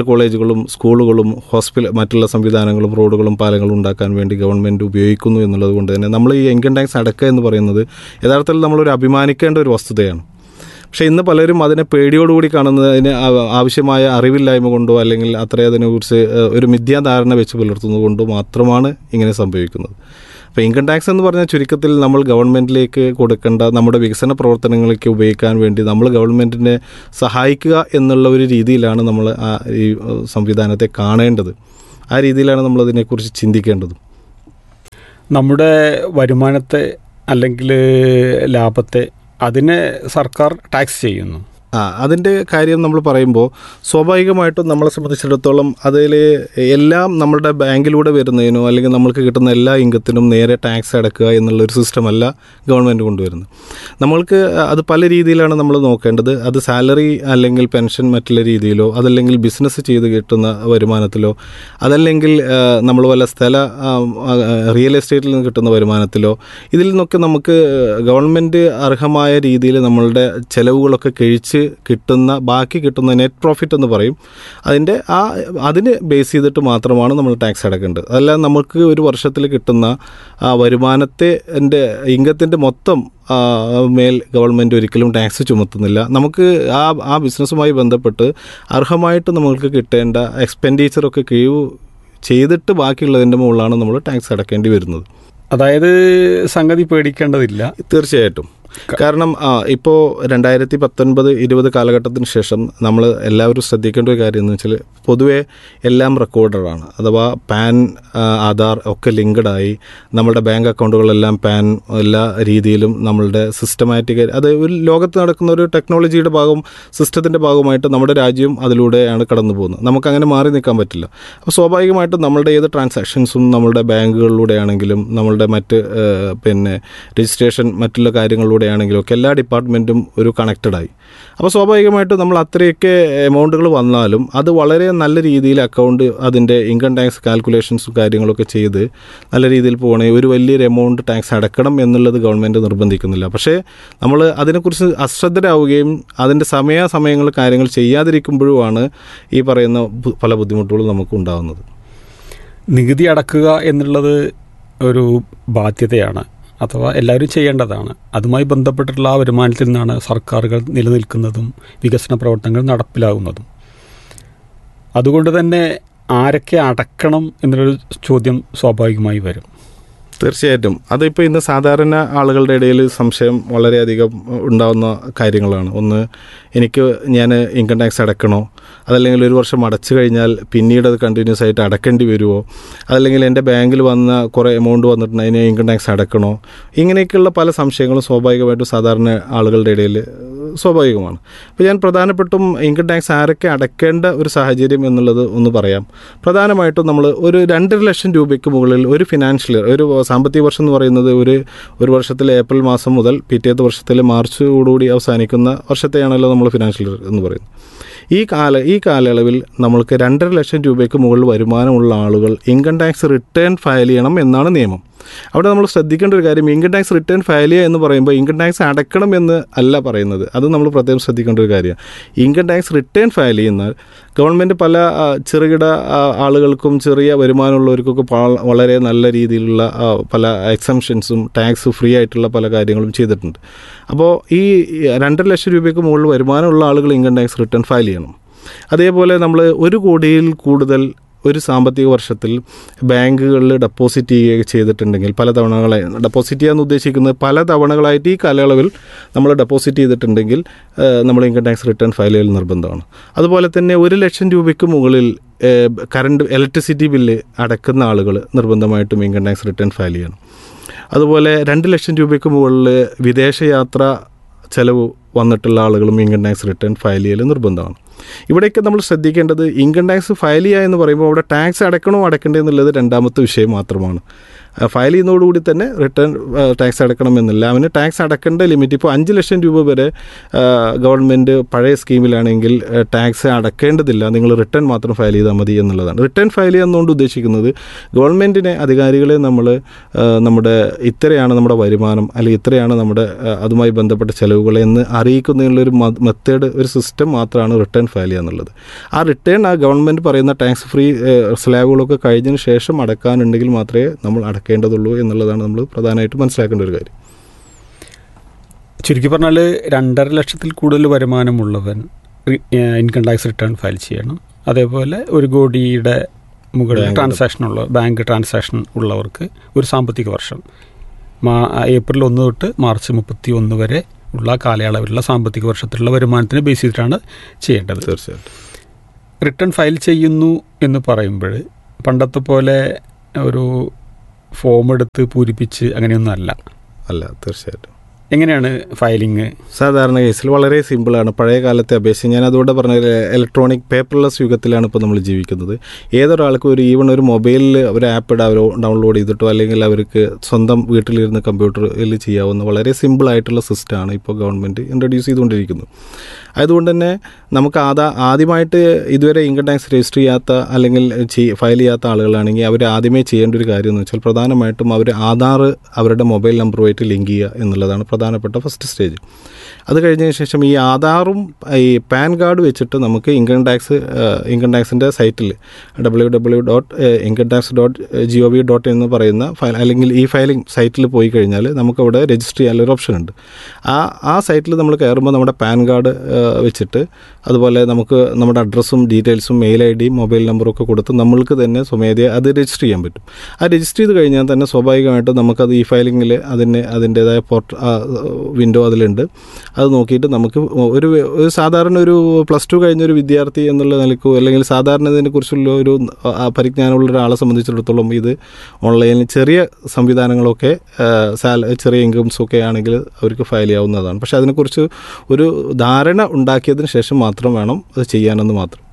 ഓഫീസുകളും സ്കൂളുകളും ഹോസ്പിറ്റൽ മറ്റുള്ള സംവിധാനങ്ങളും റോഡുകളും പാലങ്ങളും ഉണ്ടാക്കാൻ വേണ്ടി ഗവൺമെൻറ് ഉപയോഗിക്കുന്നു എന്നുള്ളത് കൊണ്ട് തന്നെ നമ്മൾ ഈ ഇൻകം ടാക്സ് അടക്കുക എന്ന് പറയുന്നത് യഥാർത്ഥത്തിൽ നമ്മളൊരു അഭിമാനിക്കേണ്ട ഒരു വസ്തുതയാണ് പക്ഷേ ഇന്ന് പലരും അതിനെ പേടിയോടുകൂടി കാണുന്നതിന് ആ- ആവശ്യമായ അറിവില്ലായ്മ കൊണ്ടോ അല്ലെങ്കിൽ അത്ര അതിനെക്കുറിച്ച് ഏഹ്, ഒരു മിഥ്യാധാരണ വെച്ച് പുലർത്തുന്നത് കൊണ്ടോ മാത്രമാണ് ഇങ്ങനെ സംഭവിക്കുന്നത് അപ്പോൾ ഇൻകം ടാക്സ് എന്ന് പറഞ്ഞാൽ ചുരുക്കത്തിൽ നമ്മൾ ഗവൺമെൻറ്റിലേക്ക് കൊടുക്കേണ്ട നമ്മുടെ വികസന പ്രവർത്തനങ്ങൾക്ക് ഉപയോഗിക്കാൻ വേണ്ടി നമ്മൾ ഗവൺമെൻറ്റിനെ സഹായിക്കുക എന്നുള്ള ഒരു രീതിയിലാണ് നമ്മൾ ആ ഈ ഏഹ്, സംവിധാനത്തെ കാണേണ്ടത് ആ രീതിയിലാണ് നമ്മൾ അതിനെക്കുറിച്ച് ചിന്തിക്കേണ്ടത് നമ്മുടെ വരുമാനത്തെ അല്ലെങ്കിൽ ലാഭത്തെ അതിനെ സർക്കാർ ടാക്സ് ചെയ്യുന്നു ആ അതിൻ്റെ കാര്യം നമ്മൾ പറയുമ്പോൾ സ്വാഭാവികമായിട്ടും നമ്മളെ സംബന്ധിച്ചിടത്തോളം അതിൽ എല്ലാം നമ്മുടെ ബാങ്കിലൂടെ വരുന്നതിനോ അല്ലെങ്കിൽ നമ്മൾക്ക് കിട്ടുന്ന എല്ലാ ഇൻകത്തിനും നേരെ ടാക്സ് അടക്കുക എന്നുള്ള ഒരു സിസ്റ്റമല്ല ഗവൺമെൻറ് കൊണ്ടുവരുന്നത് നമ്മൾക്ക് അത് പല രീതിയിലാണ് നമ്മൾ നോക്കേണ്ടത് അത് സാലറി അല്ലെങ്കിൽ പെൻഷൻ മറ്റുള്ള രീതിയിലോ അതല്ലെങ്കിൽ ബിസിനസ് ചെയ്ത് കിട്ടുന്ന വരുമാനത്തിലോ അതല്ലെങ്കിൽ നമ്മൾ വല്ല സ്ഥല ആ, ആ, റിയൽ എസ്റ്റേറ്റിൽ നിന്ന് കിട്ടുന്ന വരുമാനത്തിലോ ഇതിൽ നിന്നൊക്കെ നമുക്ക് ഗവൺമെൻറ് അർഹമായ രീതിയിൽ നമ്മളുടെ ചെലവുകളൊക്കെ കഴിച്ച് കിട്ടുന്ന ബാക്കി കിട്ടുന്ന നെറ്റ് പ്രോഫിറ്റ് എന്ന് പറയും അതിൻ്റെ ആ അതിന് ബേസ് ചെയ്തിട്ട് മാത്രമാണ് നമ്മൾ ടാക്സ് അടക്കേണ്ടത് അതല്ല നമുക്ക് ഒരു വർഷത്തിൽ കിട്ടുന്ന ആ വരുമാനത്തെ എൻ്റെ ഇംഗത്തിൻ്റെ മൊത്തം ആ, മേൽ ഗവൺമെൻറ് ഒരിക്കലും ടാക്സ് ചുമത്തുന്നില്ല നമുക്ക് ആ ആ ബിസിനസ്സുമായി ബന്ധപ്പെട്ട് അർഹമായിട്ട് നമുക്ക് കിട്ടേണ്ട എക്സ്പെൻഡിച്ചറൊക്കെ കിഴിവ് ചെയ്തിട്ട് ബാക്കിയുള്ളതിൻ്റെ മുകളിലാണ് നമ്മൾ ടാക്സ് അടക്കേണ്ടി വരുന്നത് അതായത് സംഗതി പേടിക്കേണ്ടതില്ല തീർച്ചയായിട്ടും കാരണം ആ, ഇപ്പോൾ രണ്ടായിരത്തി പത്തൊൻപത് ഇരുപത് കാലഘട്ടത്തിന് ശേഷം നമ്മൾ എല്ലാവരും ശ്രദ്ധിക്കേണ്ട ഒരു കാര്യം എന്ന് വെച്ചാൽ പൊതുവേ എല്ലാം റെക്കോർഡറാണ് അഥവാ പാൻ ആ, ആധാർ ഒക്കെ ലിങ്ക്ഡായി നമ്മുടെ ബാങ്ക് അക്കൗണ്ടുകളെല്ലാം പാൻ എല്ലാ രീതിയിലും നമ്മളുടെ സിസ്റ്റമാറ്റിക് അത് ഒരു ലോകത്ത് നടക്കുന്ന ഒരു ടെക്നോളജിയുടെ ഭാഗം സിസ്റ്റത്തിൻ്റെ ഭാഗമായിട്ട് നമ്മുടെ രാജ്യം അതിലൂടെയാണ് കടന്നു പോകുന്നത് നമുക്കങ്ങനെ മാറി നിൽക്കാൻ പറ്റില്ല അപ്പോൾ സ്വാഭാവികമായിട്ടും നമ്മളുടെ ഏത് ട്രാൻസാക്ഷൻസും നമ്മളുടെ ബാങ്കുകളിലൂടെ ആണെങ്കിലും നമ്മളുടെ മറ്റ് ഏഹ്, പിന്നെ രജിസ്ട്രേഷൻ മറ്റുള്ള കാര്യങ്ങളിലൂടെ ആണെങ്കിലും ഒക്കെ എല്ലാ ഡിപ്പാർട്ട്മെൻറ്റും ഒരു കണക്റ്റഡായി അപ്പോൾ സ്വാഭാവികമായിട്ടും നമ്മൾ അത്രയൊക്കെ എമൗണ്ടുകൾ വന്നാലും അത് വളരെ നല്ല രീതിയിൽ അക്കൗണ്ട് അതിൻ്റെ ഇൻകം ടാക്സ് കാൽക്കുലേഷൻസും കാര്യങ്ങളൊക്കെ ചെയ്ത് നല്ല രീതിയിൽ പോകണമെങ്കിൽ ഒരു വലിയൊരു എമൗണ്ട് ടാക്സ് അടക്കണം എന്നുള്ളത് ഗവൺമെൻറ് നിർബന്ധിക്കുന്നില്ല പക്ഷേ നമ്മൾ അതിനെക്കുറിച്ച് അശ്രദ്ധരാവുകയും അതിൻ്റെ സമയാസമയങ്ങൾ കാര്യങ്ങൾ ചെയ്യാതിരിക്കുമ്പോഴുമാണ് ഈ പറയുന്ന ബു- പല ബുദ്ധിമുട്ടുകളും നമുക്ക് ഉണ്ടാകുന്നത് നികുതി അടക്കുക എന്നുള്ളത് ഒരു ബാധ്യതയാണ് അഥവാ എല്ലാവരും ചെയ്യേണ്ടതാണ് അതുമായി ബന്ധപ്പെട്ടിട്ടുള്ള ആ വരുമാനത്തിൽ നിന്നാണ് സർക്കാരുകൾ നിലനിൽക്കുന്നതും വികസന പ്രവർത്തനങ്ങൾ നടപ്പിലാകുന്നതും അതുകൊണ്ട് തന്നെ ആരൊക്കെ അടക്കണം എന്നുള്ളൊരു ചോദ്യം സ്വാഭാവികമായി വരും തീർച്ചയായിട്ടും അതിപ്പോൾ ഇന്ന് സാധാരണ ആളുകളുടെ ഇടയിൽ സംശയം വളരെയധികം ഉണ്ടാകുന്ന കാര്യങ്ങളാണ് ഒന്ന് എനിക്ക് ഞാൻ ഇൻകം ടാക്സ് അടക്കണോ അതല്ലെങ്കിൽ ഒരു വർഷം അടച്ചു കഴിഞ്ഞാൽ പിന്നീട് അത് കണ്ടിന്യൂസ് ആയിട്ട് അടക്കേണ്ടി വരുമോ അതല്ലെങ്കിൽ എൻ്റെ ബാങ്കിൽ വന്ന കുറേ എമൗണ്ട് വന്നിട്ടുണ്ട് അതിന് ഇൻകം ടാക്സ് അടക്കണോ ഇങ്ങനെയൊക്കെയുള്ള പല സംശയങ്ങളും സ്വാഭാവികമായിട്ടും സാധാരണ ആളുകളുടെ ഇടയിൽ സ്വാഭാവികമാണ് അപ്പോൾ ഞാൻ പ്രധാനപ്പെട്ടും ഇൻകം ടാക്സ് ആരൊക്കെ അടക്കേണ്ട ഒരു സാഹചര്യം എന്നുള്ളത് ഒന്ന് പറയാം പ്രധാനമായിട്ടും നമ്മൾ ഒരു രണ്ടര ലക്ഷം രൂപയ്ക്ക് മുകളിൽ ഒരു ഫിനാൻഷ്യൽ ഇയർ ഒരു സാമ്പത്തിക വർഷം എന്ന് പറയുന്നത് ഒരു ഒരു വർഷത്തിലെ ഏപ്രിൽ മാസം മുതൽ പിറ്റേത്തെ വർഷത്തിലെ മാർച്ചോടുകൂടി അവസാനിക്കുന്ന വർഷത്തെയാണല്ലോ നമ്മൾ ഫിനാൻഷ്യൽ ഇയർ എന്ന് പറയുന്നത് ഈ കാല ഈ കാലയളവിൽ നമ്മൾക്ക് രണ്ടര ലക്ഷം രൂപയ്ക്ക് മുകളിൽ വരുമാനമുള്ള ആളുകൾ ഇൻകം ടാക്സ് റിട്ടേൺ ഫയൽ ചെയ്യണം എന്നാണ് നിയമം അവിടെ നമ്മൾ ശ്രദ്ധിക്കേണ്ട ഒരു കാര്യം ഇൻകം ടാക്സ് റിട്ടേൺ ഫയൽ ചെയ്യുക എന്ന് പറയുമ്പോൾ ഇൻകം ടാക്സ് അടക്കണം എന്ന് അല്ല പറയുന്നത് അത് നമ്മൾ പ്രത്യേകം ശ്രദ്ധിക്കേണ്ട ഒരു കാര്യമാണ് ഇൻകം ടാക്സ് റിട്ടേൺ ഫയൽ ചെയ്യുന്നാൽ ഗവൺമെൻറ് പല ആ, ചെറുകിട ആ, ആളുകൾക്കും ചെറിയ വരുമാനമുള്ളവർക്കൊക്കെ പാ- വളരെ നല്ല രീതിയിലുള്ള ആ, പല എക്സംഷൻസും ടാക്സ് ഫ്രീ ആയിട്ടുള്ള പല കാര്യങ്ങളും ചെയ്തിട്ടുണ്ട് അപ്പോൾ ഈ രണ്ടര ലക്ഷം രൂപയ്ക്ക് മുകളിൽ വരുമാനമുള്ള ആളുകൾ ഇൻകം ടാക്സ് റിട്ടേൺ ഫയൽ ചെയ്യണം അതേപോലെ നമ്മൾ ഒരു കോടിയിൽ കൂടുതൽ ഒരു സാമ്പത്തിക വർഷത്തിൽ ബാങ്കുകളിൽ ഡെപ്പോസിറ്റ് ചെയ്യുക ചെയ്തിട്ടുണ്ടെങ്കിൽ പല തവണകളായി ഡെപ്പോസിറ്റ് ചെയ്യാൻ ഉദ്ദേശിക്കുന്നത് പല തവണകളായിട്ട് ഈ കാലയളവിൽ നമ്മൾ ഡെപ്പോസിറ്റ് ചെയ്തിട്ടുണ്ടെങ്കിൽ ഏഹ്, നമ്മൾ ഇൻകം ടാക്സ് റിട്ടേൺ ഫയൽ ചെയ്യൽ നിർബന്ധമാണ് അതുപോലെ തന്നെ ഒരു ലക്ഷം രൂപയ്ക്ക് മുകളിൽ ഏഹ്, കറണ്ട് ഇലക്ട്രിസിറ്റി ബില്ല് അടക്കുന്ന ആളുകൾ നിർബന്ധമായിട്ടും ഇൻകം ടാക്സ് റിട്ടേൺ ഫയൽ ചെയ്യണം അതുപോലെ രണ്ട് ലക്ഷം രൂപയ്ക്ക് മുകളിൽ വിദേശയാത്ര ചെലവ് വന്നിട്ടുള്ള ആളുകളും ഇൻകം ടാക്സ് റിട്ടേൺ ഫയൽ ചെയ്യൽ നിർബന്ധമാണ് ഇവിടെയൊക്കെ നമ്മൾ ശ്രദ്ധിക്കേണ്ടത് ഇൻകം ടാക്സ് ഫയൽ ചെയ്യുക എന്ന് പറയുമ്പോൾ അവിടെ ടാക്സ് അടക്കണോ അടക്കണ്ടേ എന്നുള്ളത് രണ്ടാമത്തെ വിഷയം മാത്രമാണ് ഫയൽ ചെയ്യുന്നതോടുകൂടി തന്നെ റിട്ടേൺ ടാക്സ് അടക്കണമെന്നില്ല അവന് ടാക്സ് അടക്കേണ്ട ലിമിറ്റ് ഇപ്പോൾ അഞ്ച് ലക്ഷം രൂപ വരെ ഗവൺമെൻറ് പഴയ സ്കീമിലാണെങ്കിൽ ടാക്സ് അടക്കേണ്ടതില്ല നിങ്ങൾ റിട്ടേൺ മാത്രം ഫയൽ ചെയ്താൽ മതി എന്നുള്ളതാണ് റിട്ടേൺ ഫയൽ ചെയ്യുന്നതുകൊണ്ട് ഉദ്ദേശിക്കുന്നത് ഗവൺമെൻറ്റിനെ അധികാരികളെ നമ്മൾ നമ്മുടെ ഇത്രയാണ് നമ്മുടെ വരുമാനം അല്ലെങ്കിൽ ഇത്രയാണ് നമ്മുടെ ആ, അതുമായി ബന്ധപ്പെട്ട ചെലവുകൾ എന്ന് അറിയിക്കുന്നതിനുള്ളൊരു മെത്തേഡ് ഒരു സിസ്റ്റം മാത്രമാണ് റിട്ടേൺ ഫയൽ ചെയ്യുക എന്നുള്ളത് ആ റിട്ടേൺ ആ ഗവൺമെൻറ് പറയുന്ന ടാക്സ് ഫ്രീ സ്ലാബുകളൊക്കെ കഴിഞ്ഞതിന് ശേഷം അടക്കാനുണ്ടെങ്കിൽ മാത്രമേ നമ്മൾ അടക്കേണ്ടതുള്ളൂ എന്നുള്ളതാണ് നമ്മൾ പ്രധാനമായിട്ടും മനസ്സിലാക്കേണ്ട ഒരു കാര്യം ചുരുക്കി പറഞ്ഞാൽ രണ്ടര ലക്ഷത്തിൽ കൂടുതൽ വരുമാനമുള്ളവൻ റി- ഏഹ് ഇൻകം ടാക്സ് റിട്ടേൺ ഫയൽ ചെയ്യണം അതേപോലെ ഒരു കോടിയുടെ മുകളിൽ ബാങ്ക് ട്രാൻസാക്ഷൻ ഉള്ള ബാങ്ക് ട്രാൻസാക്ഷൻ ഉള്ളവർക്ക് ഒരു സാമ്പത്തിക വർഷം മാ ഏപ്രിൽ ഒന്ന് തൊട്ട് മാർച്ച് മുപ്പത്തി ഒന്ന് വരെ ഉള്ള കാലയളവിലുള്ള സാമ്പത്തിക വർഷത്തിലുള്ള വരുമാനത്തിന് ബേസ് ചെയ്തിട്ടാണ് ചെയ്യേണ്ടത് തീർച്ചയായിട്ടും റിട്ടേൺ ഫയൽ ചെയ്യുന്നു എന്ന് പറയുമ്പോൾ പണ്ടത്തെ പോലെ ഒരു ഫോം എടുത്ത് പൂരിപ്പിച്ച് അങ്ങനെയൊന്നും അല്ല അല്ല തീർച്ചയായിട്ടും എങ്ങനെയാണ് ഫയലിങ് സാധാരണ കേസിൽ വളരെ സിമ്പിളാണ് പഴയ കാലത്തെ അപേക്ഷിച്ച് ഞാൻ അതുകൊണ്ട് പറഞ്ഞ ഇലക്ട്രോണിക് പേപ്പർലെസ് യുഗത്തിലാണ് ഇപ്പോൾ നമ്മൾ ജീവിക്കുന്നത് ഏതൊരാൾക്കും ഒരു ഈവൺ ഒരു മൊബൈലിൽ ഒരു ആപ്പ് അവർ ഡൗൺലോഡ് ചെയ്തിട്ടോ അല്ലെങ്കിൽ അവർക്ക് സ്വന്തം വീട്ടിലിരുന്ന് കമ്പ്യൂട്ടറിൽ ചെയ്യാവുന്ന വളരെ സിമ്പിളായിട്ടുള്ള സിസ്റ്റമാണ് ഇപ്പോൾ ഗവൺമെൻറ് ഇൻട്രൊഡ്യൂസ് ചെയ്തുകൊണ്ടിരിക്കുന്നത് അതുകൊണ്ട് തന്നെ നമുക്ക് ആദാ ആദ്യമായിട്ട് ഇതുവരെ ഇൻകം ടാക്സ് രജിസ്റ്റർ ചെയ്യാത്ത അല്ലെങ്കിൽ ചെയ്- ഫയൽ ചെയ്യാത്ത ആളുകളാണെങ്കിൽ അവർ ആദ്യമേ ചെയ്യേണ്ട ഒരു കാര്യം എന്ന് വെച്ചാൽ പ്രധാനമായിട്ടും അവർ ആധാർ അവരുടെ മൊബൈൽ നമ്പറുമായിട്ട് ലിങ്ക് ചെയ്യുക എന്നുള്ളതാണ് പ്രധാനപ്പെട്ട ഫസ്റ്റ് സ്റ്റേജ് അത് കഴിഞ്ഞതിന് ശേഷം ഈ ആധാറും ഈ പാൻ കാർഡ് വെച്ചിട്ട് നമുക്ക് ഇൻകം ടാക്സ് ഇൻകം ടാക്സിൻ്റെ സൈറ്റിൽ W W dot income tax dot G O V dot എന്ന് പറയുന്ന ഫയൽ അല്ലെങ്കിൽ ഈ ഫയലിംഗ് സൈറ്റിൽ പോയി കഴിഞ്ഞാൽ നമുക്കവിടെ രജിസ്റ്റർ ചെയ്യാനൊരു ഓപ്ഷൻ ഉണ്ട് ആ ആ സൈറ്റിൽ നമ്മൾ കയറുമ്പോൾ നമ്മുടെ പാൻ കാർഡ് വെച്ചിട്ട് അതുപോലെ നമുക്ക് നമ്മുടെ അഡ്രസ്സും ഡീറ്റെയിൽസും മെയിൽ ഐ ഡിയും മൊബൈൽ നമ്പറും ഒക്കെ കൊടുത്ത് നമ്മൾക്ക് തന്നെ സ്വമേധയെ അത് രജിസ്റ്റർ ചെയ്യാൻ പറ്റും ആ രജിസ്റ്റർ ചെയ്ത് കഴിഞ്ഞാൽ തന്നെ സ്വാഭാവികമായിട്ടും നമുക്കത് ഈ ഫയലിങ്ങിൽ അതിന് അതിൻ്റേതായ പോർട്ട് വിൻഡോ അതിലുണ്ട് അത് നോക്കിയിട്ട് നമുക്ക് ഒരു ഒരു സാധാരണ ഒരു പ്ലസ് ടു കഴിഞ്ഞ ഒരു വിദ്യാർത്ഥി എന്നുള്ള നിലക്കോ അല്ലെങ്കിൽ സാധാരണ ഇതിനെക്കുറിച്ചുള്ള ഒരു ആ, പരിജ്ഞാനമുള്ള ഒരാളെ സംബന്ധിച്ചിടത്തോളം ഇത് ഓൺലൈനിൽ ചെറിയ സംവിധാനങ്ങളൊക്കെ ആ, സാല ചെറിയ ഇൻകംസൊക്കെ ആണെങ്കിൽ അവർക്ക് ഫയൽ ചെയ്യാവുന്നതാണ് പക്ഷേ അതിനെക്കുറിച്ച് ഒരു ധാരണ ഉണ്ടാക്കിയതിന് ശേഷം മാത്രം വേണം അത് ചെയ്യാനെന്ന് മാത്രം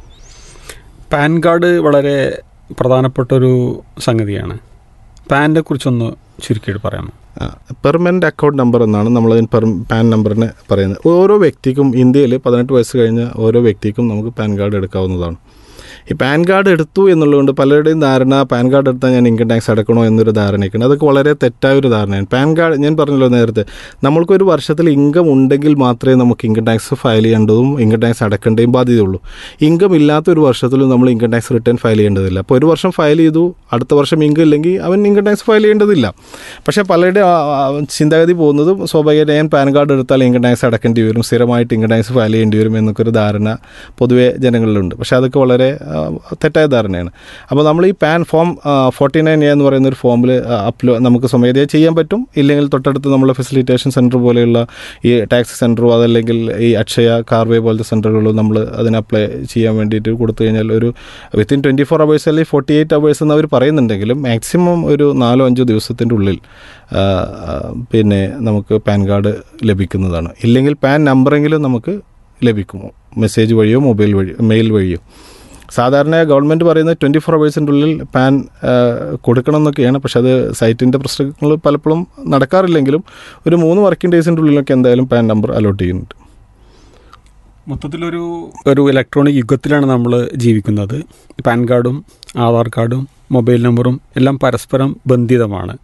പാൻ കാർഡ് വളരെ പ്രധാനപ്പെട്ട ഒരു സംഗതിയാണ് പാനിനെ കുറിച്ചൊന്ന് ചുരുക്കിയിട്ട് പറയാമോ പെർമനൻ്റ് അക്കൗണ്ട് നമ്പർ എന്നാണ് നമ്മൾ പെർ പാൻ നമ്പറിന് പറയുന്നത് ഓരോ വ്യക്തിക്കും ഇന്ത്യയിൽ പതിനെട്ട് വയസ്സ് കഴിഞ്ഞ ഓരോ വ്യക്തിക്കും നമുക്ക് പാൻ കാർഡ് എടുക്കാവുന്നതാണ് ഈ പാൻ കാർഡ് എടുത്തു എന്നുള്ളതുകൊണ്ട് പലരുടെയും ധാരണ പാൻ കാർഡ് എടുത്താൽ ഞാൻ ഇൻകം ടാക്സ് അടക്കണോ എന്നൊരു ധാരണയൊക്കെയാണ് അതൊക്കെ വളരെ തെറ്റായ ഒരു ധാരണയാണ് പാൻ കാർഡ് ഞാൻ പറഞ്ഞല്ലോ നേരത്തെ നമ്മൾക്കൊരു വർഷത്തിൽ ഇൻകം ഉണ്ടെങ്കിൽ മാത്രമേ നമുക്ക് ഇൻകം ടാക്സ് ഫയൽ ചെയ്യേണ്ടതും ഇൻകം ടാക്സ് അടക്കേണ്ടതും ബാധ്യതയുള്ളൂ ഇൻകം ഇല്ലാത്ത ഒരു വർഷത്തിലും നമ്മൾ ഇൻകം ടാക്സ് റിട്ടേൺ ഫയൽ ചെയ്യേണ്ടതില്ല അപ്പോൾ ഒരു വർഷം ഫയൽ ചെയ്തു അടുത്ത വർഷം ഇൻകം ഇല്ലെങ്കിൽ അവൻ ഇൻകം ടാക്സ് ഫയൽ ചെയ്യേണ്ടതില്ല പക്ഷേ പലരുടെ ആ, ആ, ചിന്താഗതി പോകുന്നത് സ്വാഭാവികമായിട്ട് ഞാൻ പാൻ കാർഡ് എടുത്താൽ ഇൻകം ടാക്സ് അടക്കേണ്ടി വരും സ്ഥിരമായിട്ട് ഇൻകം ടാക്സ് ഫയൽ ചെയ്യേണ്ടി വരും എന്നൊക്കെ ഒരു ധാരണ പൊതുവെ ജനങ്ങളിലുണ്ട് പക്ഷേ അതൊക്കെ വളരെ ആ, തെറ്റായ ധാരണയാണ് അപ്പോൾ നമ്മൾ ഈ PAN form forty nine A എന്ന് പറയുന്ന ഒരു ഫോമിൽ അപ്ലോ നമുക്ക് സ്വമേധയാ ചെയ്യാൻ പറ്റും ഇല്ലെങ്കിൽ തൊട്ടടുത്ത് നമ്മളെ ഫെസിലിറ്റേഷൻ സെൻറ്റർ പോലെയുള്ള ഈ ടാക്സ് സെൻറ്ററോ അതല്ലെങ്കിൽ ഈ അക്ഷയ കാർവേ പോലത്തെ സെൻറ്ററുകളോ നമ്മൾ അതിന് അപ്ലൈ ചെയ്യാൻ വേണ്ടിയിട്ട് കൊടുത്തു കഴിഞ്ഞാൽ ഒരു വിത്തിൻ ട്വൻറ്റി ഫോർ അവേഴ്സ് അല്ലെങ്കിൽ ഫോർട്ടി എയ്റ്റ് അവേഴ്സ് എന്ന് അവർ പറയുന്നുണ്ടെങ്കിലും മാക്സിമം ഒരു നാലോ അഞ്ചോ ദിവസത്തിൻ്റെ ഉള്ളിൽ ആ, ആ, പിന്നെ നമുക്ക് പാൻ കാർഡ് ലഭിക്കുന്നതാണ് ഇല്ലെങ്കിൽ പാൻ നമ്പറെങ്കിലും നമുക്ക് ലഭിക്കുമോ മെസ്സേജ് വഴിയോ മൊബൈൽ വഴി മെയിൽ വഴിയോ സാധാരണ ഗവൺമെൻറ് പറയുന്നത് ട്വൻറ്റി ഫോർ അവേഴ്സിൻ്റെ ഉള്ളിൽ പാൻ ആ, കൊടുക്കണം എന്നൊക്കെയാണ് പക്ഷെ അത് സൈറ്റിൻ്റെ പ്രശ്നങ്ങൾ പലപ്പോഴും നടക്കാറില്ലെങ്കിലും ഒരു മൂന്ന് വർക്കിംഗ് ഡേയ്സിൻ്റെ ഉള്ളിലൊക്കെ എന്തായാലും പാൻ നമ്പർ അലോട്ട് ചെയ്യുന്നുണ്ട് മൊത്തത്തിലൊരു ഒരു ഇലക്ട്രോണിക് യുഗത്തിലാണ് നമ്മൾ ജീവിക്കുന്നത് പാൻ കാർഡും ആധാർ കാർഡും മൊബൈൽ നമ്പറും എല്ലാം പരസ്പരം ബന്ധിതമാണ്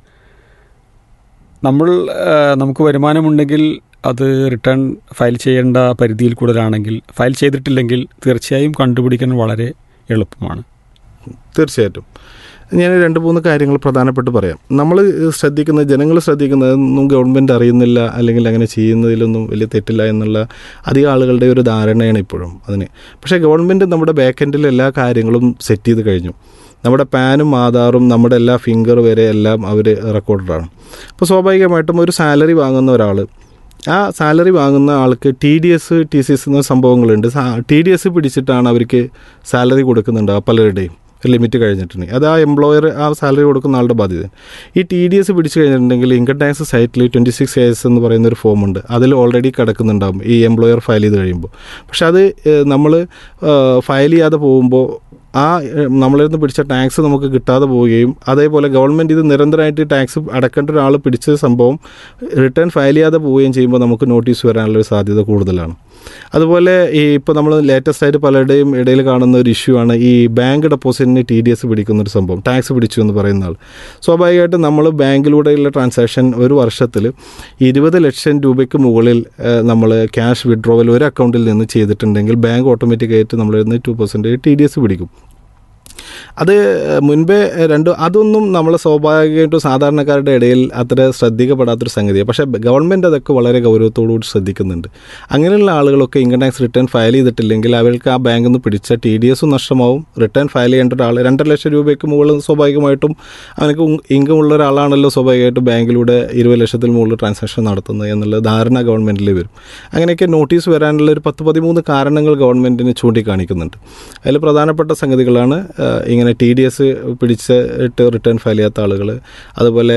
നമ്മൾ ആ, നമുക്ക് വരുമാനമുണ്ടെങ്കിൽ അത് റിട്ടേൺ ഫയൽ ചെയ്യേണ്ട പരിധിയിൽ കൂടുതലാണെങ്കിൽ ഫയൽ ചെയ്തിട്ടില്ലെങ്കിൽ തീർച്ചയായും കണ്ടുപിടിക്കാൻ വളരെ എളുപ്പമാണ് തീർച്ചയായിട്ടും ഞാൻ രണ്ട് മൂന്ന് കാര്യങ്ങൾ പ്രധാനപ്പെട്ട് പറയാം നമ്മൾ ശ്രദ്ധിക്കുന്നത് ജനങ്ങൾ ശ്രദ്ധിക്കുന്നതൊന്നും ഗവൺമെൻറ് അറിയുന്നില്ല അല്ലെങ്കിൽ അങ്ങനെ ചെയ്യുന്നതിലൊന്നും വലിയ തെറ്റില്ല എന്നുള്ള അധികം ആളുകളുടെ ഒരു ധാരണയാണ് ഇപ്പോഴും അതിന് പക്ഷേ ഗവൺമെൻറ് നമ്മുടെ ബാക്ക് എൻഡിൽ എല്ലാ കാര്യങ്ങളും സെറ്റ് ചെയ്ത് കഴിഞ്ഞു നമ്മുടെ പാനും ആധാറും നമ്മുടെ എല്ലാ ഫിംഗർ വരെ എല്ലാം അവർ റെക്കോർഡാണ് അപ്പോൾ സ്വാഭാവികമായിട്ടും ഒരു സാലറി വാങ്ങുന്ന ഒരാൾ ആ സാലറി വാങ്ങുന്ന ആൾക്ക് T D S T C S എന്ന സംഭവങ്ങളുണ്ട് ടി ഡി എസ് പിടിച്ചിട്ടാണ് അവർക്ക് സാലറി കൊടുക്കുന്നുണ്ടാവുക പലരുടെയും ലിമിറ്റ് കഴിഞ്ഞിട്ടുണ്ടെങ്കിൽ അത് ആ എംപ്ലോയർ ആ സാലറി കൊടുക്കുന്ന ആളുടെ ബാധ്യത ഈ ടി ഡി എസ് പിടിച്ചു കഴിഞ്ഞിട്ടുണ്ടെങ്കിൽ ഇൻകം ടാക്സ് സൈറ്റിൽ ട്വൻറ്റി സിക്സ് എസ് എന്ന് പറയുന്ന ഒരു ഫോം ഉണ്ട് അതിൽ ഓൾറെഡി കിടക്കുന്നുണ്ടാവും ഈ എംപ്ലോയർ ഫയൽ ചെയ്ത് കഴിയുമ്പോൾ പക്ഷെ അത് നമ്മൾ ഫയൽ ചെയ്യാതെ പോകുമ്പോൾ ആ ഏഹ്, നമ്മളിൽ നിന്ന് പിടിച്ച ടാക്സ് നമുക്ക് കിട്ടാതെ പോവുകയും അതേപോലെ ഗവൺമെൻറ് ഇത് നിരന്തരമായിട്ട് ടാക്സ് അടക്കേണ്ട ഒരാൾ പിടിച്ച സംഭവം റിട്ടേൺ ഫയൽ ചെയ്യാതെ പോവുകയും ചെയ്യുമ്പോൾ നമുക്ക് നോട്ടീസ് വരാനുള്ളൊരു സാധ്യത കൂടുതലാണ് അതുപോലെ ഈ ഇപ്പോൾ നമ്മൾ ലേറ്റസ്റ്റ് ആയിട്ട് പലരുടെയും ഇടയിൽ കാണുന്ന ഒരു ഇഷ്യൂ ആണ് ഈ ബാങ്ക് ഡെപ്പോസിറ്റിന് ടി ഡി എസ് പിടിക്കുന്ന ഒരു സംഭവം ടാക്സ് പിടിച്ചു എന്ന് പറയുന്ന ആൾ സ്വാഭാവികമായിട്ടും നമ്മൾ ബാങ്കിലൂടെയുള്ള ട്രാൻസാക്ഷൻ ഒരു വർഷത്തിൽ ഇരുപത് ലക്ഷം രൂപയ്ക്ക് മുകളിൽ നമ്മൾ ക്യാഷ് വിഡ്രോവൽ ഒരു അക്കൗണ്ടിൽ നിന്ന് ചെയ്തിട്ടുണ്ടെങ്കിൽ ബാങ്ക് ഓട്ടോമാറ്റിക്കായിട്ട് നമ്മളിൽ നിന്ന് two percentage T D S പിടിക്കും അത് മുൻപേ രണ്ട് അതൊന്നും നമ്മൾ സ്വാഭാവികമായിട്ടും സാധാരണക്കാരുടെ ഇടയിൽ അത്ര ശ്രദ്ധിക്കപ്പെടാത്തൊരു സംഗതിയാണ് പക്ഷേ ഗവൺമെൻറ് അതൊക്കെ വളരെ ഗൗരവത്തോടുകൂടി ശ്രദ്ധിക്കുന്നുണ്ട് അങ്ങനെയുള്ള ആളുകളൊക്കെ ഇൻകം ടാക്സ് റിട്ടേൺ ഫയൽ ചെയ്തിട്ടില്ലെങ്കിൽ അവർക്ക് ആ ബാങ്കിൽ നിന്ന് പിടിച്ച ടി ഡി എസും നഷ്ടമാവും റിട്ടേൺ ഫയൽ ചെയ്യേണ്ട ഒരാൾ രണ്ടര ലക്ഷം രൂപയ്ക്ക് മുകളിൽ സ്വാഭാവികമായിട്ടും അവനക്ക് ഇൻകം ഉള്ള ഒരാളാണല്ലോ സ്വാഭാവികമായിട്ടും ബാങ്കിലൂടെ ഇരുപത് ലക്ഷത്തിൽ മുകളിൽ ട്രാൻസാക്ഷൻ നടത്തുന്നത് എന്നുള്ള ധാരണ ഗവൺമെൻറ്റിൽ വരും അങ്ങനെയൊക്കെ നോട്ടീസ് വരാനുള്ള ഒരു പത്ത് പതിമൂന്ന് കാരണങ്ങൾ ഗവൺമെൻറ്റിന് ചൂണ്ടിക്കാണിക്കുന്നുണ്ട് അതിൽ പ്രധാനപ്പെട്ട സംഗതികളാണ് ആ, ഇങ്ങനെ ടി ഡി എസ് പിടിച്ചിട്ട് റിട്ടേൺ ഫയൽ ചെയ്യാത്ത ആളുകൾ അതുപോലെ